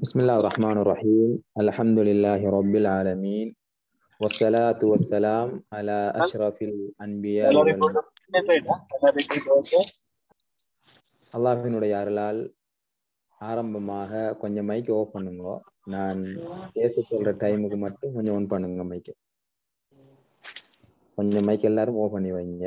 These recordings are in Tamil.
بسم الله الرحمن الرحيم الحمد لله رب العالمين والصلاة والسلام على أشرف الأنبياء والمرسلين அல்லாஹினுடைய அருளால் ஆரம்பமாக கொஞ்சம் மைக் ஓஃப் பண்ணுங்க நான் பேச சொல்ற டைமுக்கு மட்டும் கொஞ்சம் ஒன் பண்ணுங்க மைக்கு கொஞ்சம் மைக் எல்லாரும் ஓஃப் பண்ணி வைங்க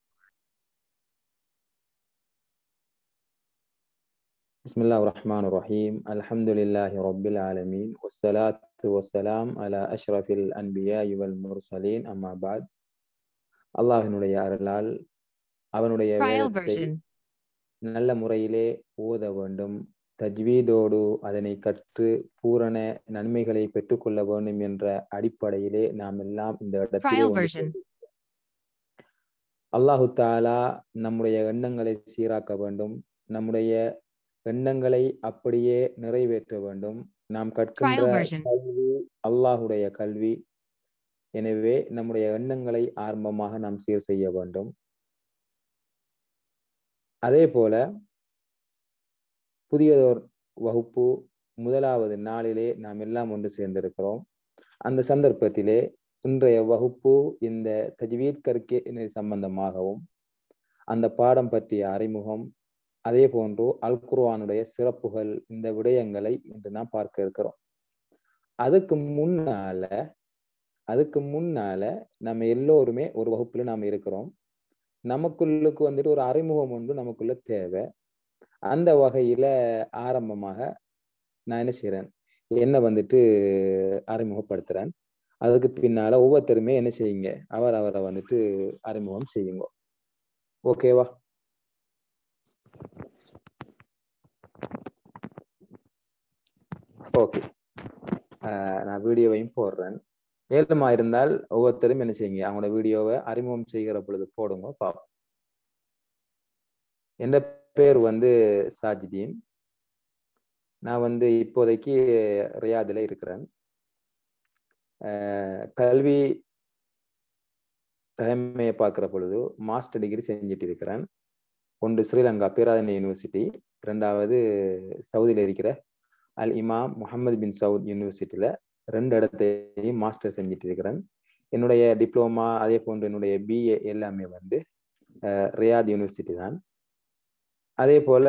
بسم الله الرحمن الرحيم الحمد لله رب العالمين والصلاة والسلام على أشرف الأنبياء والمرسلين أما بعد அல்லாஹினுடைய அருளால் அவனுடைய Trial வேதத்தை version. நல்ல முறையிலே ஓத வேண்டும் தஜ்வீதோடு அதனை கற்று பூரண நன்மைகளை பெற்றுக்கொள்ள வேண்டும் என்ற அடிப்படையிலே நாம் எல்லாம் இந்த இடத்திலே Trial ஒன்று version. சேர்ந்திருக்கிறோம். அல்லாஹு தாலா நம்முடைய எண்ணங்களை சீராக்க வேண்டும் நம்முடைய எண்ணங்களை அப்படியே நிறைவேற்ற வேண்டும் நாம் கற்கின்ற Trial version. கல்வி அல்லாஹுடைய கல்வி எனவே நம்முடைய எண்ணங்களை ஆரம்பமாக நாம் சீர் செய்ய வேண்டும் அதே போல புதியதோர் வகுப்பு முதலாவது நாளிலே நாம் எல்லாம் ஒன்று சேர்ந்திருக்கிறோம் அந்த சந்தர்ப்பத்திலே இன்றைய வகுப்பு இந்த தஜ்வீத் கற்கை சம்பந்தமாகவும் அந்த பாடம் பற்றிய அறிமுகம் அதே போன்று அல் குர்ஆனுடைய சிறப்புகள் இந்த விடயங்களை இன்று நாம் பார்க்க இருக்கிறோம் அதுக்கு முன்னால அதுக்கு முன்னால நம்ம எல்லோருமே ஒரு வகுப்புல நாம இருக்கிறோம் நமக்குள்ளுக்கு வந்துட்டு ஒரு அறிமுகம் ஒன்று நமக்குள்ள தேவை அந்த வகையில ஆரம்பமாக நான் என்ன செய்யறேன் என்ன வந்துட்டு அறிமுகப்படுத்துறேன் அதுக்கு பின்னால ஒவ்வொருத்தருமே என்ன செய்யுங்க அவர் அவரை வந்துட்டு அறிமுகம் செய்யுங்க ஓகேவா ஓகே நான் வீடியோவையும் போடுறேன் ஏழுமா இருந்தால் ஒவ்வொருத்தரும் என்ன செய்யுங்க அவங்களோட வீடியோவை அறிமுகம் செய்கிற பொழுது போடுங்க பாப்போம் என் பேர் வந்து சாஜிதீன் நான் வந்து இப்போதைக்கு ரியாதில் இருக்கிறேன் அஹ் கல்வி தலைமையை பார்க்குற பொழுது மாஸ்டர் டிகிரி செஞ்சுட்டு இருக்கிறேன் ஒன்று ஸ்ரீலங்கா பேராதனை யூனிவர்சிட்டி ரெண்டாவது சவுதியில் இருக்கிற அல் இமாம் முகமது பின் சவுத் யூனிவர்சிட்டியில் ரெண்டு இடத்தையும் மாஸ்டர் செஞ்சுட்டு இருக்கிறேன் என்னுடைய டிப்ளமா அதே போன்று என்னுடைய பிஏ எல்லாமே வந்து அஹ், ரியாத் யூனிவர்சிட்டி தான் அதே போல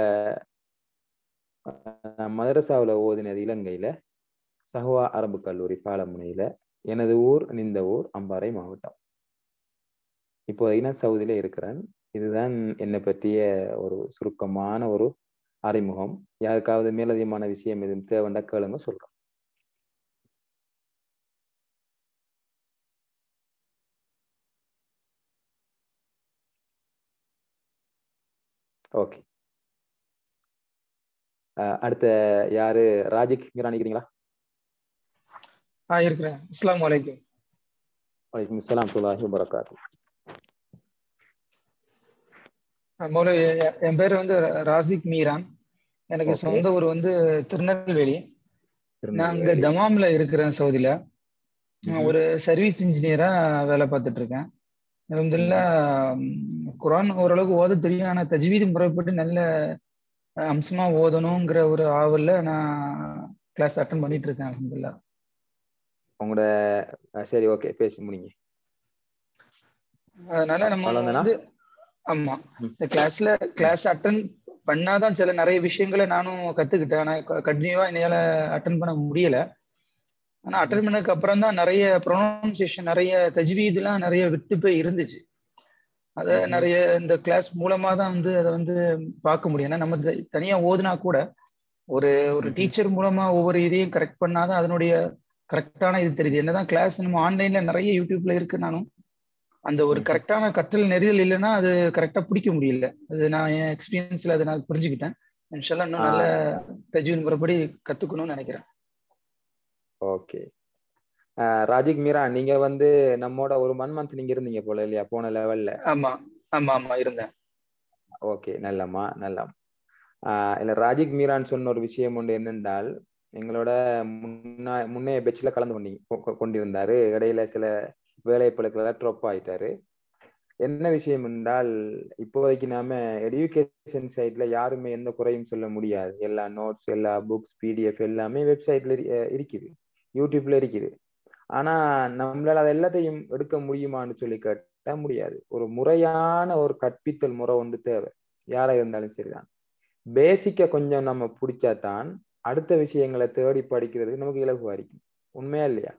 அஹ், மதரசாவுல ஓதினது இலங்கையில சஹ்வா அரபு கல்லூரி பாலமுனையில எனது ஊர் இந்த ஊர் அம்பாறை மாவட்டம் இப்போதைக்கு நான் சவுதியில இருக்கிறேன் இதுதான் என்னை பற்றிய ஒரு சுருக்கமான ஒரு அறிமுகம் யாருக்காவது மேலதிகமான விஷயம் எதுவும் தேவைண்டா கேளுங்க சொல்றேன் ஓகே அடுத்த யாரு ராஜிக் நினைக்கிறீங்களா ஆ இருக்கிறேன் அஸ்ஸலாமு அலைக்கும் வலைக்கம் அஸ்ஸலாம் துல்லாஹி வரகாத்து மௌல என் பேர் வந்து ராசிக் மீரான் எனக்கு Okay. சொந்த ஊர் வந்து திருநெல்வேலி நான் இங்க தமாம்ல இருக்கிறேன் சவுதியில நான் ஒரு சர்வீஸ் இன்ஜினியரா வேலை பார்த்துட்டு இருக்கேன் அல்ஹம்துலில்லாஹ் ம், குர்ஆன் ஓரளவுக்கு ஓத தெரியும் ஆனா தஜ்வீது முறைப்பட்டு நல்ல அஹ், அம்சமா ஓதணுங்கிற ஒரு ஆவல்ல நான் கிளாஸ் அட்டன் பண்ணிட்டு இருக்கேன் அல்ஹம்துலில்லாஹ் உங்களோட அஹ் சரி ஓகே பேசி முடிங்க அதனால நம்ம அவ்வளவுதானா? வந்து ஆமா ம். இந்த கிளாஸ்ல கிளாஸ் அட்டன் பண்ணாதான் சில நிறைய விஷயங்களை நானும் கத்துக்கிட்டேன் ஆனா கண்டினியூவா என்னால அட்டன் பண்ண முடியல ஆனா அட்டன் பண்ணதுக்கு அப்புறம் தான் நிறைய ப்ரொனவுன்சியேஷன் நிறைய தஜ்வீதுலாம் நிறைய விட்டு போய் இருந்துச்சு அத ம்ஹும். நிறைய இந்த கிளாஸ் மூலமா தான் வந்து அதை வந்து பார்க்க முடியும் ஏன்னா நம்ம த- தனியா ஓதுனா கூட ஒரு ஒரு ம்ஹும். டீச்சர் மூலமா ஒவ்வொரு இதையும் கரெக்ட் பண்ணாதான் அதனுடைய கரெக்டான இது தெரியுது என்னதான் கிளாஸ் நம்ம ஆன்லைன்ல நிறைய யூடியூப்ல இருக்குனாலும் அந்த ஒரு ம்ஹும். கரெக்டான கற்றல் நெறிதல் இல்லைன்னா அது கரெக்டா பிடிக்க முடியல அது நான் என் எக்ஸ்பீரியன்ஸ்ல அதை நான் புரிஞ்சுக்கிட்டேன் இன்ஷால்லா இன்னும் நல்ல தஜ்வீத் முறைப்படி கத்துக்கணும்னு நினைக்கிறேன் ஓகே ராஜிக் மீரா நீங்க வந்து நம்மோட ஒரு ஒன் மந்த் நீங்க இருந்தீங்க போல இல்லையா போன லெவல்ல ஆமா ஆமா ஆமா இருந்தேன் ஓகே நல்லம்மா நல்லம் ஆஹ் இல்ல ராஜிக் மீரான் சொன்ன ஒரு விஷயம் உண்டு என்னென்றால் எங்களோட முன்னா முன்னைய பெட்ச்ல கலந்து கொண்டி கொ- கொண்டிருந்தாரு இடையில சில வேலை பழுக்களை ட்ராப் ஆயிட்டாரு என்ன விஷயம் என்றால் இப்போதைக்கு நாம எடுகேஷன் சைட்ல யாருமே எந்த குறையும் சொல்ல முடியாது எல்லா நோட்ஸ் எல்லா புக்ஸ் பிடிஎஃப் எல்லாமே வெப்சைட்ல இருக்குது யூடியூப்ல இருக்குது ஆனா நம்மளால அது எல்லாத்தையும் எடுக்க முடியுமான்னு சொல்லி கேட்டா முடியாது ஒரு முறையான ஒரு கற்பித்தல் முறை ஒன்று தேவை யாரா இருந்தாலும் சரிதான் பேசிக்க கொஞ்சம் நம்ம பிடிச்சாதான் அடுத்த விஷயங்களை தேடி படிக்கிறதுக்கு நமக்கு இலகுவா இருக்கும் உண்மையா இல்லையா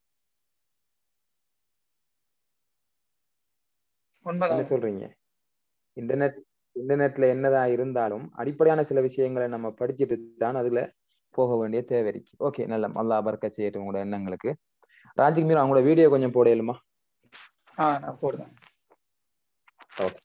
என்ன சொல்றீங்க இன்டர்நெட் இன்டர்நெட்ல என்னதான் இருந்தாலும் அடிப்படையான சில விஷயங்களை நம்ம படிச்சுட்டு தான் அதுல போக வேண்டிய தேவை இருக்கு ஓகே நல்ல அல்லா பறக்க செய்யட்டும் உங்களோட எண்ணங்களுக்கு ராஜிக் மீர் அவங்களோட வீடியோ கொஞ்சம் போடையலுமா ஆ நான் போடுறேன் ஓகே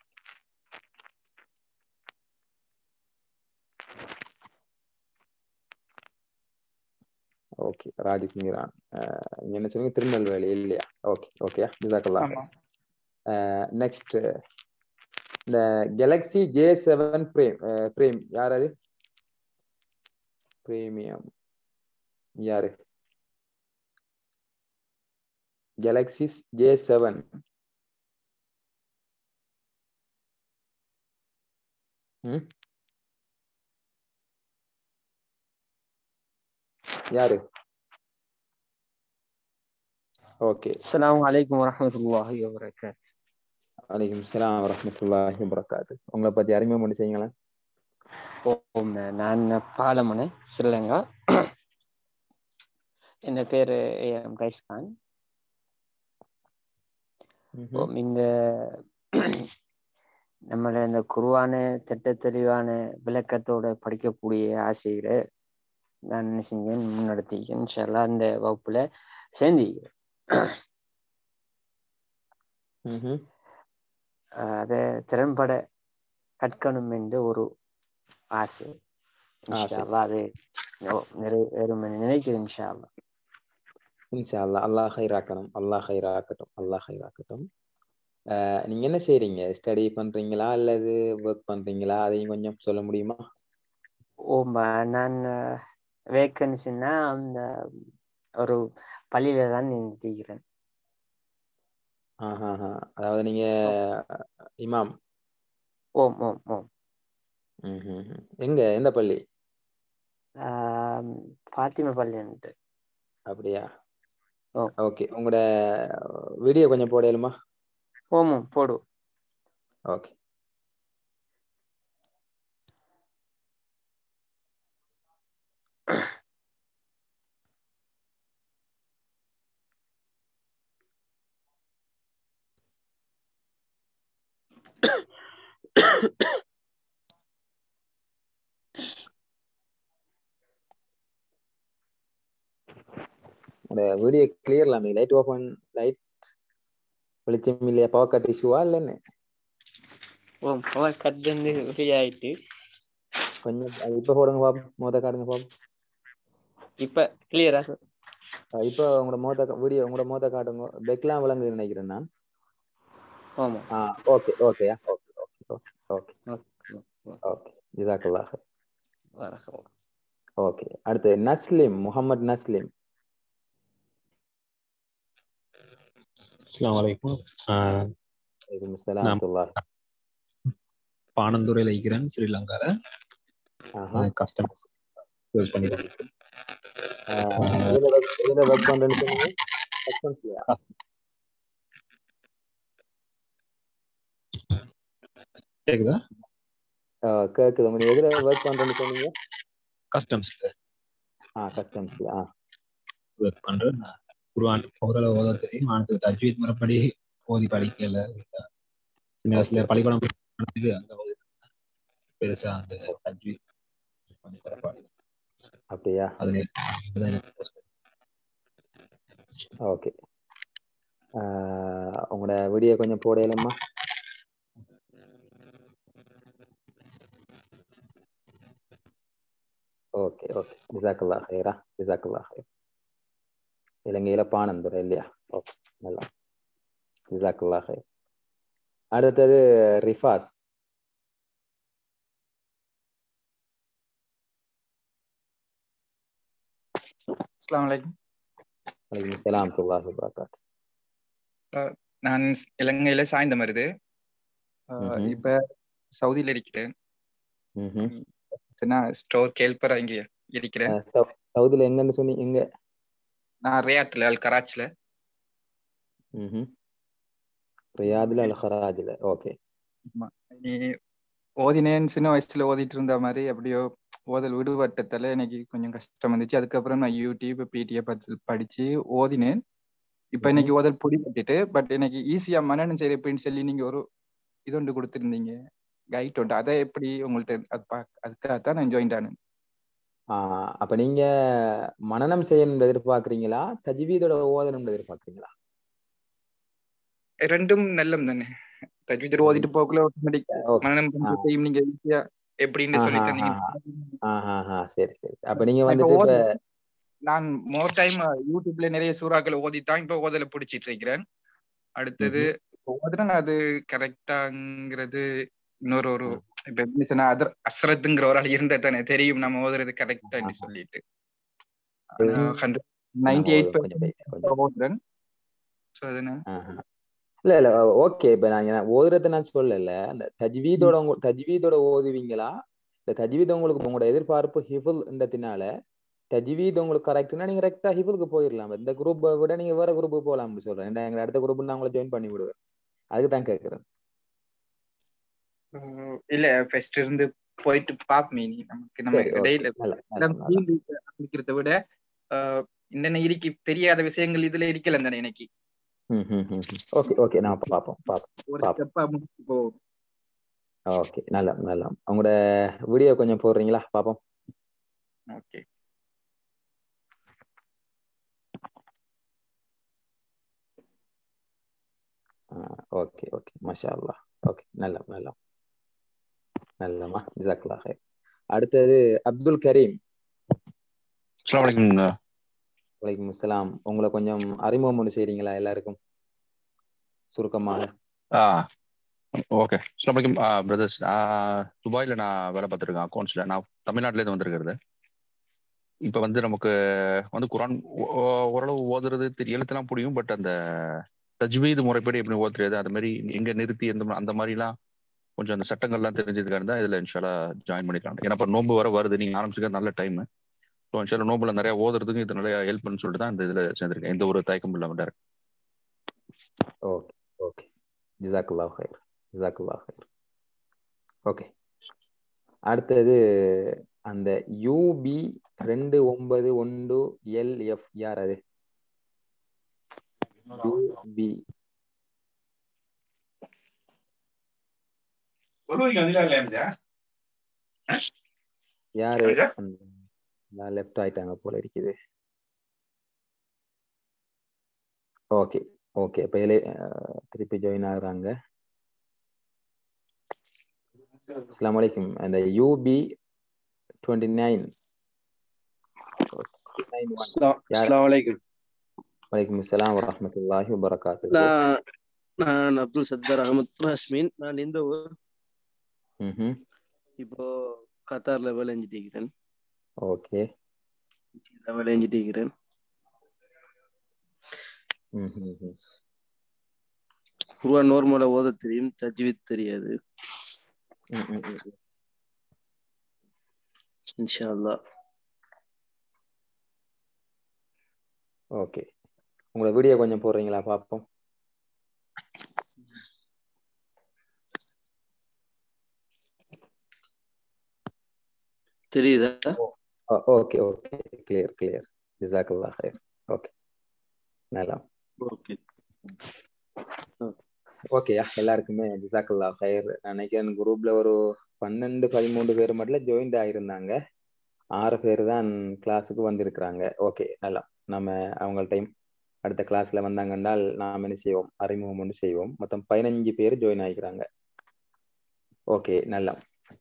ஓகே ராஜிக் மீரான் நீங்க என்ன சொன்னீங்க திருநெல்வேலி இல்லையா ஓகே ஓகே ஜிசாக்கல்லா நெக்ஸ்ட் இந்த கேலக்ஸி ஜே செவன் பிரேம் பிரேம் யார் அது பிரேமியம் யாரு கேலக்ஸி ஜே செவன் யாரு ஓகே அஸ்ஸலாமு அலைக்கும் வரஹ்மத்துல்லாஹி வபரகாத் வலைக்கும் சலாம் வரஹ்மத்துல்லாஹி வபரகாத்து உங்களை பத்தி அறிமுகம் பண்ணி செய்யுங்களேன் ஓம் நான் பாலமனை ஸ்ரீலங்கா என் பேரு எம் கைஸ்கான் இந்த நம்மள இந்த குருவான திட்ட தெளிவான விளக்கத்தோட படிக்கக்கூடிய ஆசைகளை நான் என்ன செஞ்சேன் முன்னெடுத்திருக்கேன் இன்ஷால்லா அந்த வகுப்புல சேர்ந்திக்கிறேன் அதை திறன்பட கற்கணும் என்று ஒரு ஆசை இன்ஷால்லா அது நிறைவேறும் நினைக்கிறேன் இன்ஷால்லா இன்ஷா அல்லா அல்லாஹ் ஹைராக்கணும் அல்லாஹ் ஹைராக்கட்டும் அல்லாஹ் ஹைராக்கட்டும் நீங்க என்ன செய்றீங்க ஸ்டடி பண்றீங்களா அல்லது ஒர்க் பண்றீங்களா அதையும் கொஞ்சம் சொல்ல முடியுமா ஓம்பா நான் வேக்கன்சின்னா அந்த ஒரு பள்ளியில தான் நிறுத்திக்கிறேன் அதாவது நீங்க இமாம் ஓம் ஓம் ஓம் எங்க எந்த பள்ளி ஃபாத்திமா பள்ளின்ட்டு அப்படியா ஓகே உங்களோட வீடியோ கொஞ்சம் போடலுமா ஓம் போடு ஓகே உங்களோட வீடியோ கிளியர் இல்லாம லைட் ஓபன் லைட் வெளிச்சம் இல்லையா பவர் கட் இஷ்யூவா இல்லைன்னு ஓ பவர் கட் வந்து ஃப்ரீ ஆயிட்டு கொஞ்சம் இப்ப போடுங்க பாப் மோத காடுங்க பாப் இப்ப கிளியரா இப்போ உங்களோட மோத வீடியோ உங்களோட மோத காட்டுங்க பெக்லாம் விளங்குது நினைக்கிறேன் நான் ஆமா ஆ okay okay okay okay okay okay ஜிசாக்கல்லாஹ் ஓகே அடுத்து நஸ்லிம் முகமது நஸ்லிம் அஸ்லாம் வலைக்கும் பானந்துறையில் இருக்கிறேன் ஸ்ரீலங்கால கஸ்டமர்ஸ் ஒர்க் பண்ணிட்டு ஒர்க் பண்றேன்னு சொன்னீங்க கஸ்டம்ஸ்லயா கேக்குதா கேக்குது நீங்க எதுல ஒர்க் பண்றேன்னு சொன்னீங்க கஸ்டம்ஸ்ல ஆ கஸ்டம்ஸ்ல ஆ ஒர்க் பண்றேன் குர்ஆன் ஓரளவு ஓத தெரியும் ஆனது தஜ்வீத் முறைப்படி ஓதி படிக்கல சின்ன வயசுல பள்ளிக்கூடம் பண்ணதுக்கு அங்க ஓதி பெருசா அந்த தஜ்வீத் அப்படியா அது ஓகே உங்களோட வீடியோ கொஞ்சம் போடையலம்மா ஓகே ஓகே ஜிசாக்குல்லா ஹைரா ஜிசாக்குல்லா ஹைர் இலங்கையில பானந்துரை இல்லையா ஓகே நல்லா ஜிசாக்குல்லா ஹைர் அடுத்தது ரிஃபாஸ் அஸ்லாம் வலைக்கும் வலைக்கும் சலாம் வரஹ்மத்துல்லாஹி வபரகாத் நான் இலங்கையில சாய்ந்த மருது ம்ஹும். இப்ப சவுதியில இருக்கிறேன் ம்ஹும். நான் ஸ்டோர் கேல்பரா இங்க இருக்கிறேன் அஹ் சவு- சவுதில எங்கன்னு சொன்னி எங்க நான் ரியாத்ல அல் கராச்சில ம்ஹும். ரியாதுல அல் ஹராஜ்ல ஓகே நீ ஓதினேன் சின்ன வயசுல ஓதிட்டு இருந்த மாதிரி அப்படியோ ஓதல் விடுபட்டதால எனக்கு கொஞ்சம் கஷ்டம் வந்துச்சு அதுக்கப்புறம் நான் யூடியூப் பிடிஎ பார்த்து படிச்சு ஓதினேன் இப்ப ம்ஹும். இன்னைக்கு ஓதல் பிடிபட்டுட்டு பட் எனக்கு ஈஸியா மனநம் செய்ய எப்படின்னு சொல்லி நீங்க ஒரு இது ஒன்று கொடுத்துருந்தீங்க கைட் ஒன்று அதை எப்படி உங்கள்ட்ட அது பாக்க அதுக்காகத்தான் நான் ஜாயின் ஆனேன் ஆஹ் அப்ப நீங்க மனனம் செய்யணும் எதிர்பார்க்கறீங்களா தஜ்வீதோட ஓதணும் எதிர்பார்க்கறீங்களா ரெண்டும் நல்லம் தானே தஜ்வீதர் ஓதிட்டு போக்குள்ள ஆட்டோமேட்டிக் ஓகே மனநம் செய்யும் நீங்க ஈஸியா எப்படின்னு சொல்லி தந்தீங்க ஆஹா சரி சரி அப்ப நீங்க நான் இப்ப வந்துட்டு இப்ப ஓத- நான் மோர் டைம் யூடியூப்ல நிறைய சூறாக்களை ஓதித்தான் இப்ப ஓதல பிடிச்சிட்டு இருக்கிறேன் அடுத்தது இப்ப ஓதுறேன் அது கரெக்டாங்கிறது இன்னொரு ஒரு இப்ப எப்படி சொன்னா அதர் அஸ்ரத்துங்கிற ஒரு ஆள் இருந்தா தானே தெரியும் நம்ம ஓதுறது கரெக்டான்னு சொல்லிட்டு ஹண்ட்ரட் நைன்டி எயிட் கொஞ்சம் wait, கொஞ்சம் ஓதுறேன் ஸோ அதனால ஆஹா. இல்ல இல்ல ஓகே இப்ப நான் என்ன ஓதுறத நான் சொல்லல அந்த தஜ்வீதோட உங்க தஜ்வீதோட ஓதுவீங்களா இந்த தஜ்வீத் உங்களுக்கு உங்களோட எதிர்பார்ப்பு ஹிஃபுல்ன்றதுனால தஜ்வீத் உங்களுக்கு கரெக்ட்னா நீங்க கரெக்டா ஹிஃபுலுக்கு போயிடலாம் இந்த குரூப் விட நீங்க வேற குரூப்புக்கு போகலாம்னு சொல்றேன் ஏன்டா எங்க அடுத்த குரூப் நான் உங்களை ஜாயின் பண்ணி விடுவேன் அதுக்கு தான் கேட்கறேன் அஹ் இல்ல ஃபர்ஸ்ட் இருந்து போயிட்டு பாப்போமே நீ நமக்கு நம்ம சரி, okay. இடையில நல்ல, நல்ல, நல்ல. அப்படிங்கிறத விட ஆஹ் என்னென்ன இருக்கு தெரியாத விஷயங்கள் இதுல இருக்கல தானே எனக்கு ம், ம், ம், ம். ஓகே ஓகே நான் பார்ப்போம் பார்ப்போம் ஒரு பாப்போம். ஸ்டெப்பா முடிச்சு போவோம் ஓகே நல்லா நல்லா உங்களோட வீடியோ கொஞ்சம் போடுறீங்களா பார்ப்போம் ஓகே ஓகே ஓகே மஷா அல்லா ஓகே நல்லா நல்லா நல்லம்மா ஜாக்லா ஹைர் அடுத்தது அப்துல் கரீம் அஸ்ஸலாமு அலைக்கும் வலைக்கும் அஸ்ஸலாம் உங்களை கொஞ்சம் அறிமுகம் ஒன்று செய்றீங்களா எல்லாருக்கும் சுருக்கமாக ஆ ஓகே அஸ்ஸலாமு அலைக்கும் பிரதர்ஸ் துபாயில் நான் வேலை பார்த்துருக்கேன் அக்கௌண்ட்ஸில் நான் தமிழ்நாட்டிலேருந்து வந்திருக்கிறது இப்போ வந்து நமக்கு வந்து குரான் ஓ- ஓ- ஓரளவு ஓதுறது தெரிய எழுத்துலாம் புரியும் பட் அந்த தஜ்வீது முறைப்படி எப்படி ஓத தெரியாது அது மாதிரி எங்கே நிறுத்தி எந்த மா- அந்த மாதிரிலாம் கொஞ்சம் அந்த சட்டங்கள்லாம் தெரிஞ்சதுக்காக தான் இதில் இன்ஷாலா ஜாயின் பண்ணிக்கலாம் ஏன்னா இப்போ நோன்பு வர வருது நீங்கள் ஆரம்பிச்சுக்க நல்ல டைம் ஸோ இன்ஷாலா நோம்புல நிறைய ஓதுறதுக்கு இது நிறைய ஹெல்ப் பண்ணு சொல்லிட்டு தான் இந்த இதில் சேர்ந்திருக்கேன் எந்த ஒரு தயக்கமும் இல்லாமல் direct. ஓகே ஓகே ஜிசாக்குல்லா ஹைர் ஜிசாக்குல்லா ஹைர் ஓகே அடுத்தது அந்த யூபி ரெண்டு ஒன்பது ஒன்று எல்எஃப் யார் அது யூபி யாரு லெஃப்ட் ஆயிட்டாங்க போல இருக்குது ஓகே ஓகே இப்போ இதில் திருப்பி ஜாயின் ஆகுறாங்க அஸ்லாம் வலைக்கும் அந்த யூபி டுவெண்ட்டி நைன் அஸ்ஸலாமு அலைக்கும் வலைக்கும் அஸ்ஸலாம் வரஹ்மத்துல்லாஹி வபரகாத்து நான் நான் அப்துல் சத்தார் அகமத் ராஸ்மின் நான் இந்த ஊர் ம் இப்போ கத்தார்ல வேலை செஞ்சுட்டு இருக்கிறேன் ஓகே வேலை செஞ்சுட்டு இருக்கிறேன் ம் ம் குர்ஆன் நார்மலா ஓத தெரியும் தஜ்வீத் தெரியாது ம் ம் ம் இன்ஷா அல்லாஹ் ஓகே உங்களோட வீடியோ கொஞ்சம் போடுறீங்களா பார்ப்போம் தெரியுதா ஓகே ஓகே கிளியர் கிளியர் ஜிசாக்குல்லா ஹைர் ஓகே நல்லா ஓகே ஓகேயா எல்லாருக்குமே ஜிசாக்குல்லா ஹைர் நினைக்கிறேன் குரூப்ல ஒரு பன்னெண்டு பதிமூணு பேர் மட்டும் ஜாயின்ட் ஆயிருந்தாங்க ஆறு பேர் தான் கிளாஸுக்கு வந்திருக்கிறாங்க ஓகே நல்லா நம்ம அவங்க டைம் அடுத்த கிளாஸ்ல வந்தாங்கன்னால் நாம் என்ன செய்வோம் அறிமுகம் ஒன்று செய்வோம் மொத்தம் பதினஞ்சு பேர் ஜாயின் ஆகிக்கிறாங்க ஓகே நல்லா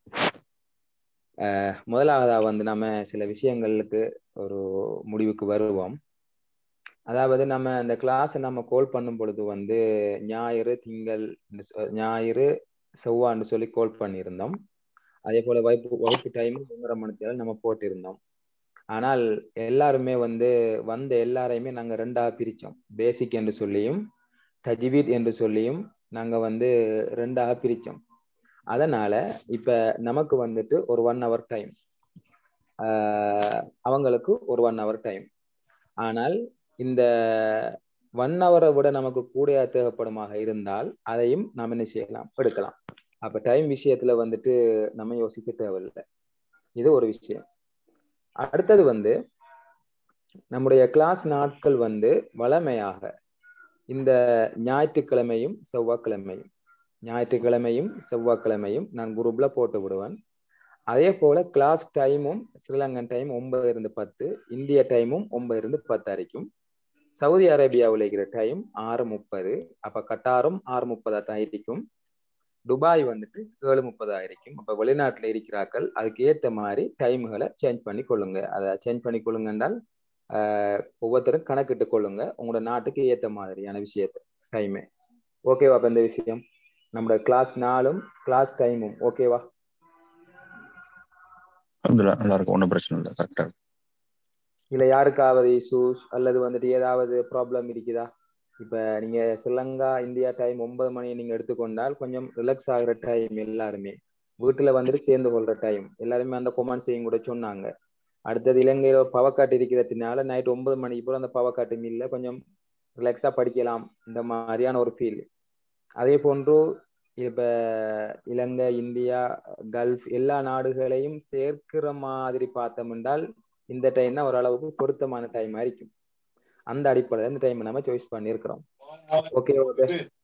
அஹ் முதலாவதா வந்து நம்ம சில விஷயங்களுக்கு ஒரு முடிவுக்கு வருவோம் அதாவது நம்ம அந்த கிளாஸ் நம்ம கோல் பண்ணும் பொழுது வந்து ஞாயிறு திங்கள் ஞாயிறு செவ்வான்னு சொல்லி கோல் பண்ணியிருந்தோம் அதே போல வகுப்பு வகுப்பு டைம் ஒன்றரை மணித்தேரம் நம்ம போட்டிருந்தோம் ஆனால் எல்லாருமே வந்து வந்த எல்லாரையுமே நாங்க ரெண்டா பிரிச்சோம் பேசிக் என்று சொல்லியும் தஜ்வீத் என்று சொல்லியும் நாங்க வந்து ரெண்டாக பிரிச்சோம் அதனால இப்ப நமக்கு வந்துட்டு ஒரு ஒன் ஹவர் டைம் அவங்களுக்கு ஒரு ஒன் ஹவர் டைம் ஆனால் இந்த ஒன் ஹவரை விட நமக்கு கூட தேவைப்படுமாக இருந்தால் அதையும் நாம் என்ன செய்யலாம் எடுக்கலாம் அப்ப டைம் விஷயத்துல வந்துட்டு நம்ம யோசிக்க தேவையில்லை இது ஒரு விஷயம் அடுத்தது வந்து நம்முடைய கிளாஸ் நாட்கள் வந்து வளமையாக இந்த ஞாயிற்றுக்கிழமையும் செவ்வாய்க்கிழமையும் ஞாயிற்றுக்கிழமையும் செவ்வாய்க்கிழமையும் நான் குரூப்ல போட்டு விடுவேன் அதே போல கிளாஸ் டைமும் ஸ்ரீலங்கன் டைம் ஒன்பது இருந்து பத்து இந்திய டைமும் ஒன்பது இருந்து பத்து வரைக்கும் சவுதி அரேபியாவில் இருக்கிற டைம் ஆறு முப்பது அப்ப கட்டாரும் ஆறு முப்பதா தான் இருக்கும் துபாய் வந்துட்டு ஏழு முப்பதா இருக்கும் அப்ப வெளிநாட்டுல இருக்கிறார்கள் அதுக்கு ஏத்த மாதிரி டைம்களை சேஞ்ச் பண்ணி கொள்ளுங்க அதை சேஞ்ச் பண்ணி கொள்ளுங்க என்றால் ஆஹ் ஒவ்வொருத்தரும் கணக்கிட்டு கொள்ளுங்க உங்களோட நாட்டுக்கு ஏத்த மாதிரியான விஷயத்த டைமு ஓகேவா அப்ப இந்த விஷயம் நம்மளோட கிளாஸ் நாளும் கிளாஸ் டைமும் ஓகேவா நல்லா இருக்கும் ஒன்றும் பிரச்சனை இல்லை கரெக்டா இல்ல யாருக்காவது இஷ்யூஸ் அல்லது வந்துட்டு ஏதாவது ப்ராப்ளம் இருக்குதா இப்ப நீங்க ஸ்ரீலங்கா இந்தியா டைம் ஒன்பது மணி நீங்க எடுத்துக்கொண்டால் கொஞ்சம் ரிலாக்ஸ் ஆகுற டைம் எல்லாருமே வீட்டுல வந்துட்டு சேர்ந்து கொள்ற டைம் எல்லாருமே அந்த கொமான்ஸையும் கூட சொன்னாங்க அடுத்தது இலங்கையில பவக்காட்டு இருக்கிறதுனால நைட் ஒன்பது மணிக்கு போல அந்த பவக்காட்டு மில்ல கொஞ்சம் ரிலாக்ஸா படிக்கலாம் இந்த மாதிரியான ஒரு ஃபீல் அதே போன்று இப்ப இலங்கை இந்தியா கல்ஃப் எல்லா நாடுகளையும் சேர்க்கிற மாதிரி பார்த்தோம் என்றால் இந்த டைம் தான் ஓரளவுக்கு பொருத்தமான டைமா இருக்கும் அந்த அடிப்படையில் இந்த டைம் நம்ம சாய்ஸ் பண்ணியிருக்கிறோம் ஓகே ஓகே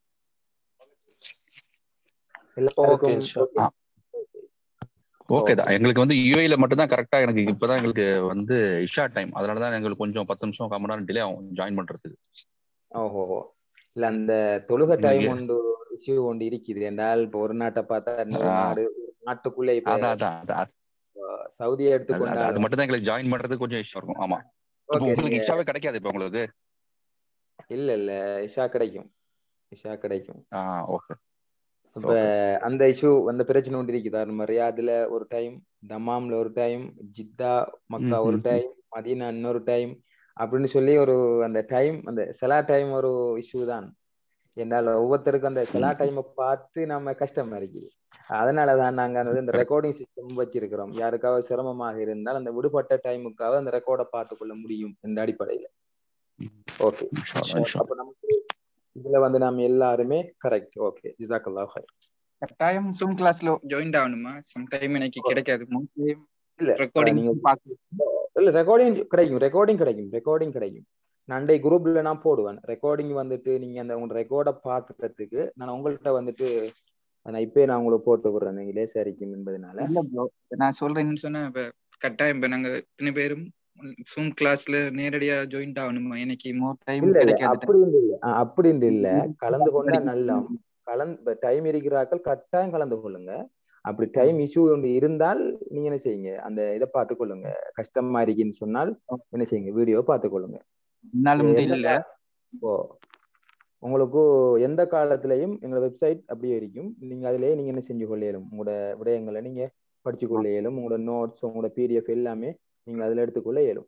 எல்லாருக்கும் ஓகே தான் எங்களுக்கு வந்து யூஏல மட்டும் தான் கரெக்டா எனக்கு இப்பதான் எங்களுக்கு வந்து இஷா டைம் அதனால தான் எங்களுக்கு கொஞ்சம் பத்து நிமிஷம் கால் மணி நேரம் டிலே ஆகும் ஜாயின் பண்றதுக்கு ஓஹோ இல்ல அந்த தொழுக டைம் ஒன்று இஷ்யூ ஒன்று இருக்குது என்றால் இப்போ ஒரு நாட்டை பார்த்தா இன்னொரு நாடு நாட்டுக்குள்ளே இப்ப அதான் அதான் அதான் சவுதியை அது எடுத்துக்கொண்டால் மட்டும் தான் எங்களுக்கு ஜாயின் பண்றதுக்கு கொஞ்சம் இஷ்யூ இருக்கும் ஆமா இப்போ ஓகே உங்களுக்கு நீங்க இஷாவே கிடைக்காது இப்போ உங்களுக்கு இல்ல இல்ல இஷா கிடைக்கும் இஷா கிடைக்கும் ஆ ஓகே இப்ப அந்த இஷ்யூ அந்த பிரச்சனை ஒன்று இருக்குதா நம்ம ரியாதுல ஒரு டைம் தமாம்ல ஒரு டைம் ஜித்தா மக்கா ஒரு டைம் மதீனா இன்னொரு டைம் அப்படின்னு சொல்லி ஒரு அந்த டைம் அந்த செலா டைம் ஒரு இஷ்யூ தான் என்னால ஒவ்வொருத்தருக்கும் அந்த செலா டைமை பார்த்து நம்ம கஷ்டமா இருக்குது அதனாலதான் நாங்க அந்த இந்த ரெக்கார்டிங் சிஸ்டம் வச்சிருக்கிறோம் யாருக்காவது சிரமமாக இருந்தால் அந்த விடுபட்ட டைமுக்காக அந்த ரெக்கார்டை பார்த்து கொள்ள முடியும் என்ற அடிப்படையில ஓகே அப்ப நமக்கு இதுல வந்து நாம எல்லாருமே கரெக்ட் ஓகே ஜிசாக்கல்லா ஹை கட்டாயம் ஜூம் கிளாஸ்ல ஜாயின் ஆகணுமா சம் டைம் எனக்கு கிடைக்காது மோஸ்ட்லி இல்ல ரெக்கார்டிங் நீங்க பாக்கு இல்ல ரெக்கார்டிங் கிடைக்கும் ரெக்கார்டிங் கிடைக்கும் ரெக்கார்டிங் கிடைக்கும் நான் அண்டை குரூப்ல நான் போடுவேன் ரெக்கார்டிங் வந்துட்டு நீங்க அந்த உங்க ரெக்கார்டை பாக்குறதுக்கு நான் உங்கள்கிட்ட வந்துட்டு நான் இப்பயே நான் உங்களுக்கு போட்டு விடுறேன் நீங்க லேசா இருக்கும் என்பதனால இல்ல ப்ரோ நான் சொல்றேன்னு சொன்னா இப்ப கட்டாயம் இப்ப நாங்க இத்தனை பேரும் ஜூம் கிளாஸ்ல நேரடியா ஜாயின் ஆகணுமா எனக்கு மோர் டைம் இல்ல இல்ல கிடைக்காது அப்படின்னு இல்ல அஹ் அப்படின்னு இல்ல கலந்து கொண்டா நல்லா கலந்து டைம் இருக்கிறார்கள் கட்டாயம் கலந்து கொள்ளுங்க அப்படி டைம் இஷ்யூ ஒன்று இருந்தால் நீங்க என்ன செய்யுங்க அந்த இதை பார்த்து கொள்ளுங்க கஷ்டமா இருக்குன்னு சொன்னால் என்ன செய்யுங்க வீடியோ பார்த்து கொள்ளுங்க என்னாலும் எந்த இல்ல கா- ஓ உங்களுக்கு எந்த காலத்திலையும் எங்களோட வெப்சைட் அப்படியே இருக்கும் நீங்க அதுலயே நீங்க என்ன செஞ்சு கொள்ள இயலும் உங்களோட விடயங்களை நீங்க படிச்சு கொள்ள இயலும் உங்களோட நோட்ஸ் உங்களோட பிடிஎஃப் எல்லாமே நீங்க அதுல எடுத்துக்கொள்ள இயலும்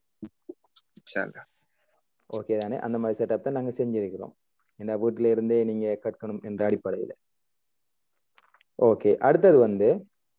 ஓகே தானே அந்த மாதிரி செட்டப் தான் நாங்க செஞ்சிருக்கிறோம் இந்த வீட்டுல இருந்தே நீங்க கற்கணும் என்ற அடிப்படையில ஓகே அடுத்தது வந்து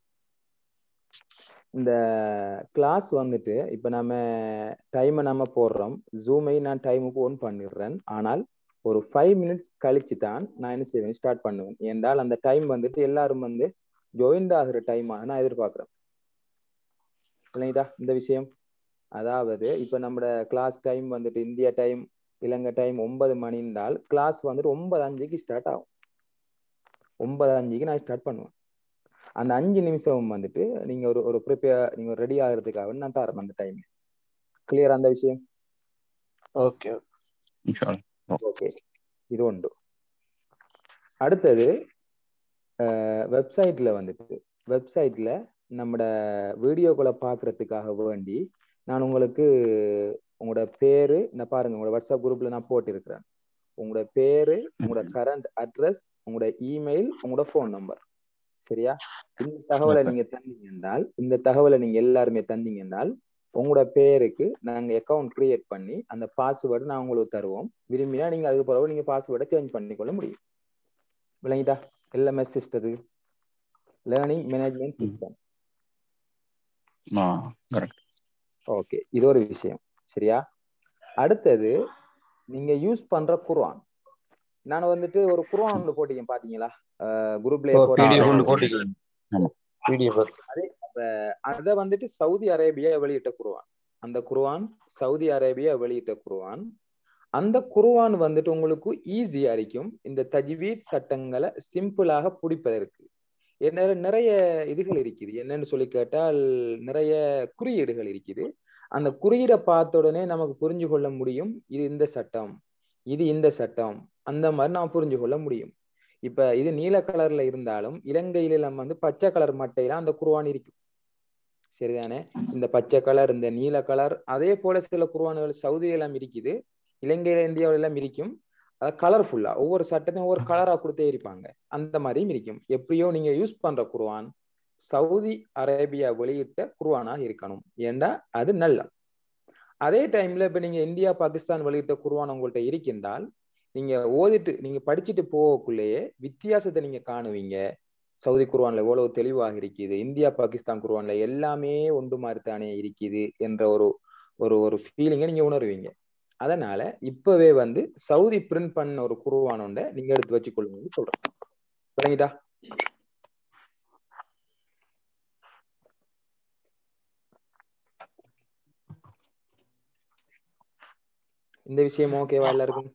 இந்த கிளாஸ் வந்துட்டு இப்ப நம்ம டைமை நம்ம போடுறோம் ஜூமை நான் டைமுக்கு ஒன் பண்ணிடுறேன் ஆனால் ஒரு ஃபைவ் மினிட்ஸ் கழிச்சு தான் நான் என்ன செய்வேன் ஸ்டார்ட் பண்ணுவேன் என்றால் அந்த டைம் வந்துட்டு எல்லாரும் வந்து ஜாயின்ட் ஆகுற டைமாக நான் எதிர்பார்க்கிறேன் இல்லைங்களா இந்த விஷயம் அதாவது இப்ப நம்மளோட கிளாஸ் டைம் வந்துட்டு இந்தியா டைம் இலங்கை டைம் ஒன்பது மணி இருந்தால் கிளாஸ் வந்துட்டு ஒன்பது அஞ்சுக்கு ஸ்டார்ட் ஆகும் ஒன்பது அஞ்சுக்கு நான் ஸ்டார்ட் பண்ணுவேன் அந்த அஞ்சு நிமிஷம் வந்துட்டு நீங்க ஒரு ஒரு ப்ரிப்பேர் நீங்க ரெடி ஆகிறதுக்காக நான் தரேன் அந்த டைம் கிளியர் அந்த விஷயம் ஓகே ஓகே இது உண்டு அடுத்தது வெப்சைட்ல வந்துட்டு வெப்சைட்ல நம்மட வீடியோக்களை பார்க்கறதுக்காக வேண்டி நான் உங்களுக்கு உங்களோட பேரு நான் பாருங்க உங்களோட வாட்ஸ்அப் குரூப்ல நான் போட்டிருக்கிறேன் உங்களோட பேரு உங்களோட கரண்ட் அட்ரஸ் உங்களோட இமெயில் உங்களோட ஃபோன் நம்பர் சரியா இந்த தகவலை நீங்க தந்தீங்க என்றால் இந்த தகவலை நீங்க எல்லாருமே தந்தீங்க என்றால் உங்களோட பேருக்கு நாங்க அக்கௌண்ட் கிரியேட் பண்ணி அந்த பாஸ்வேர்டு நான் உங்களுக்கு தருவோம் விரும்பினா நீங்க அதுக்கு பிறகு நீங்க பாஸ்வேர்டை சேஞ்ச் பண்ணிக்கொள்ள முடியும் விளங்கிட்டா எல்எம்எஸ் சிஸ்டத்துக்கு லேர்னிங் மேனேஜ்மெண்ட் சிஸ்டம் ஆ கரெக்ட் ஓகே இது ஒரு விஷயம் சரியா அடுத்தது நீங்க யூஸ் பண்ற குர்ஆன் நான் வந்துட்டு ஒரு குர்ஆன் ஒன்று போட்டீங்க பாத்தீங்களா குரூப்ல பிடிஎஃப் ஒன்று போட்டுக்கலாம் ஆமா. பிடிஎஃப் அத வந்துட்டு சவுதி அரேபியா வெளியிட்ட குர்ஆன் அந்த குர்ஆன் சவுதி அரேபியா வெளியிட்ட குர்ஆன் அந்த குர்ஆன் வந்துட்டு உங்களுக்கு ஈஸியா இருக்கும் இந்த தஜ்வீத் சட்டங்களை சிம்பிளாக பிடிப்பதற்கு என்ன நிறைய இதுகள் இருக்குது என்னன்னு சொல்லி கேட்டால் நிறைய குறியீடுகள் இருக்குது அந்த குறியீடை பார்த்த உடனே நமக்கு புரிஞ்சு கொள்ள முடியும் இது இந்த சட்டம் இது இந்த சட்டம் அந்த மாதிரி நாம் புரிஞ்சு கொள்ள முடியும் இப்ப இது நீல கலர்ல இருந்தாலும் இலங்கையில நம்ம வந்து பச்சை கலர் மட்டையில அந்த குருவான் இருக்கும் சரிதானே இந்த பச்சை கலர் இந்த நீல கலர் அதே போல சில குருவான்கள் சவுதியில எல்லாம் இருக்குது இலங்கையில இந்தியாவில எல்லாம் இருக்கும் அது கலர்ஃபுல்லா ஒவ்வொரு சட்டத்தையும் ஒவ்வொரு கலரா கொடுத்தே இருப்பாங்க அந்த மாதிரியும் இருக்கும் எப்படியோ நீங்க யூஸ் பண்ற குர்ஆன் சவுதி அரேபியா வெளியிட்ட குர்ஆனா இருக்கணும் ஏண்டா அது நல்ல அதே டைம்ல இப்ப நீங்க இந்தியா பாகிஸ்தான் வெளியிட்ட குர்ஆன் உங்கள்ட்ட இருக்கின்றால் நீங்க ஓதிட்டு நீங்க படிச்சுட்டு போகக்குள்ளேயே வித்தியாசத்தை நீங்க காணுவீங்க சவுதி குர்ஆன்ல எவ்வளவு தெளிவாக இருக்குது இந்தியா பாகிஸ்தான் குர்ஆன்ல எல்லாமே ஒன்று மாதிரி தானே இருக்குது என்ற ஒரு ஒரு ஒரு ஃபீலிங்கை நீங்க உணர்வீங்க அதனால இப்பவே வந்து சவுதி பிரிண்ட் பண்ண ஒரு குருவான ஒன்றை நீங்க எடுத்து வச்சுக்கொள்ளுங்கன்னு சொல்றேன் விளங்கிட்டா இந்த விஷயம் ஓகேவா எல்லாருக்கும்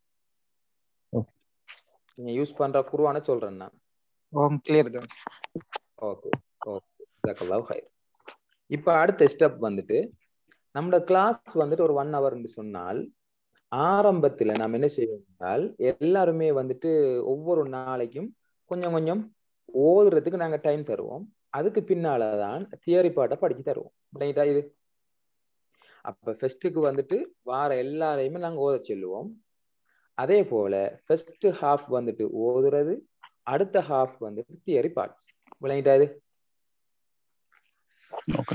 நீங்க யூஸ் பண்ற குருவான சொல்றேன் நான் ஓம் கிளியர் தான் ஓகே ஓகே ஜக்கல்லாஹ் ஹைர் இப்ப அடுத்த ஸ்டெப் வந்துட்டு நம்மளோட கிளாஸ் வந்துட்டு ஒரு ஒன் ஹவர்னு சொன்னால் ஆரம்பத்துல நாம் என்ன செய்வோம் என்றால் எல்லாருமே வந்துட்டு ஒவ்வொரு நாளைக்கும் கொஞ்சம் கொஞ்சம் ஓதுறதுக்கு நாங்க டைம் தருவோம் அதுக்கு பின்னாலதான் தியரி பாட்டை படிச்சு தருவோம் இல்லைங்களா இது அப்ப ஃபெஸ்ட்டுக்கு வந்துட்டு வார எல்லாரையுமே நாங்க ஓத சொல்லுவோம் அதே போல ஃபர்ஸ்ட் ஹாஃப் வந்துட்டு ஓதுறது அடுத்த ஹாஃப் வந்துட்டு தியரி பார்ட் விளங்கிட்டா இது ஓகே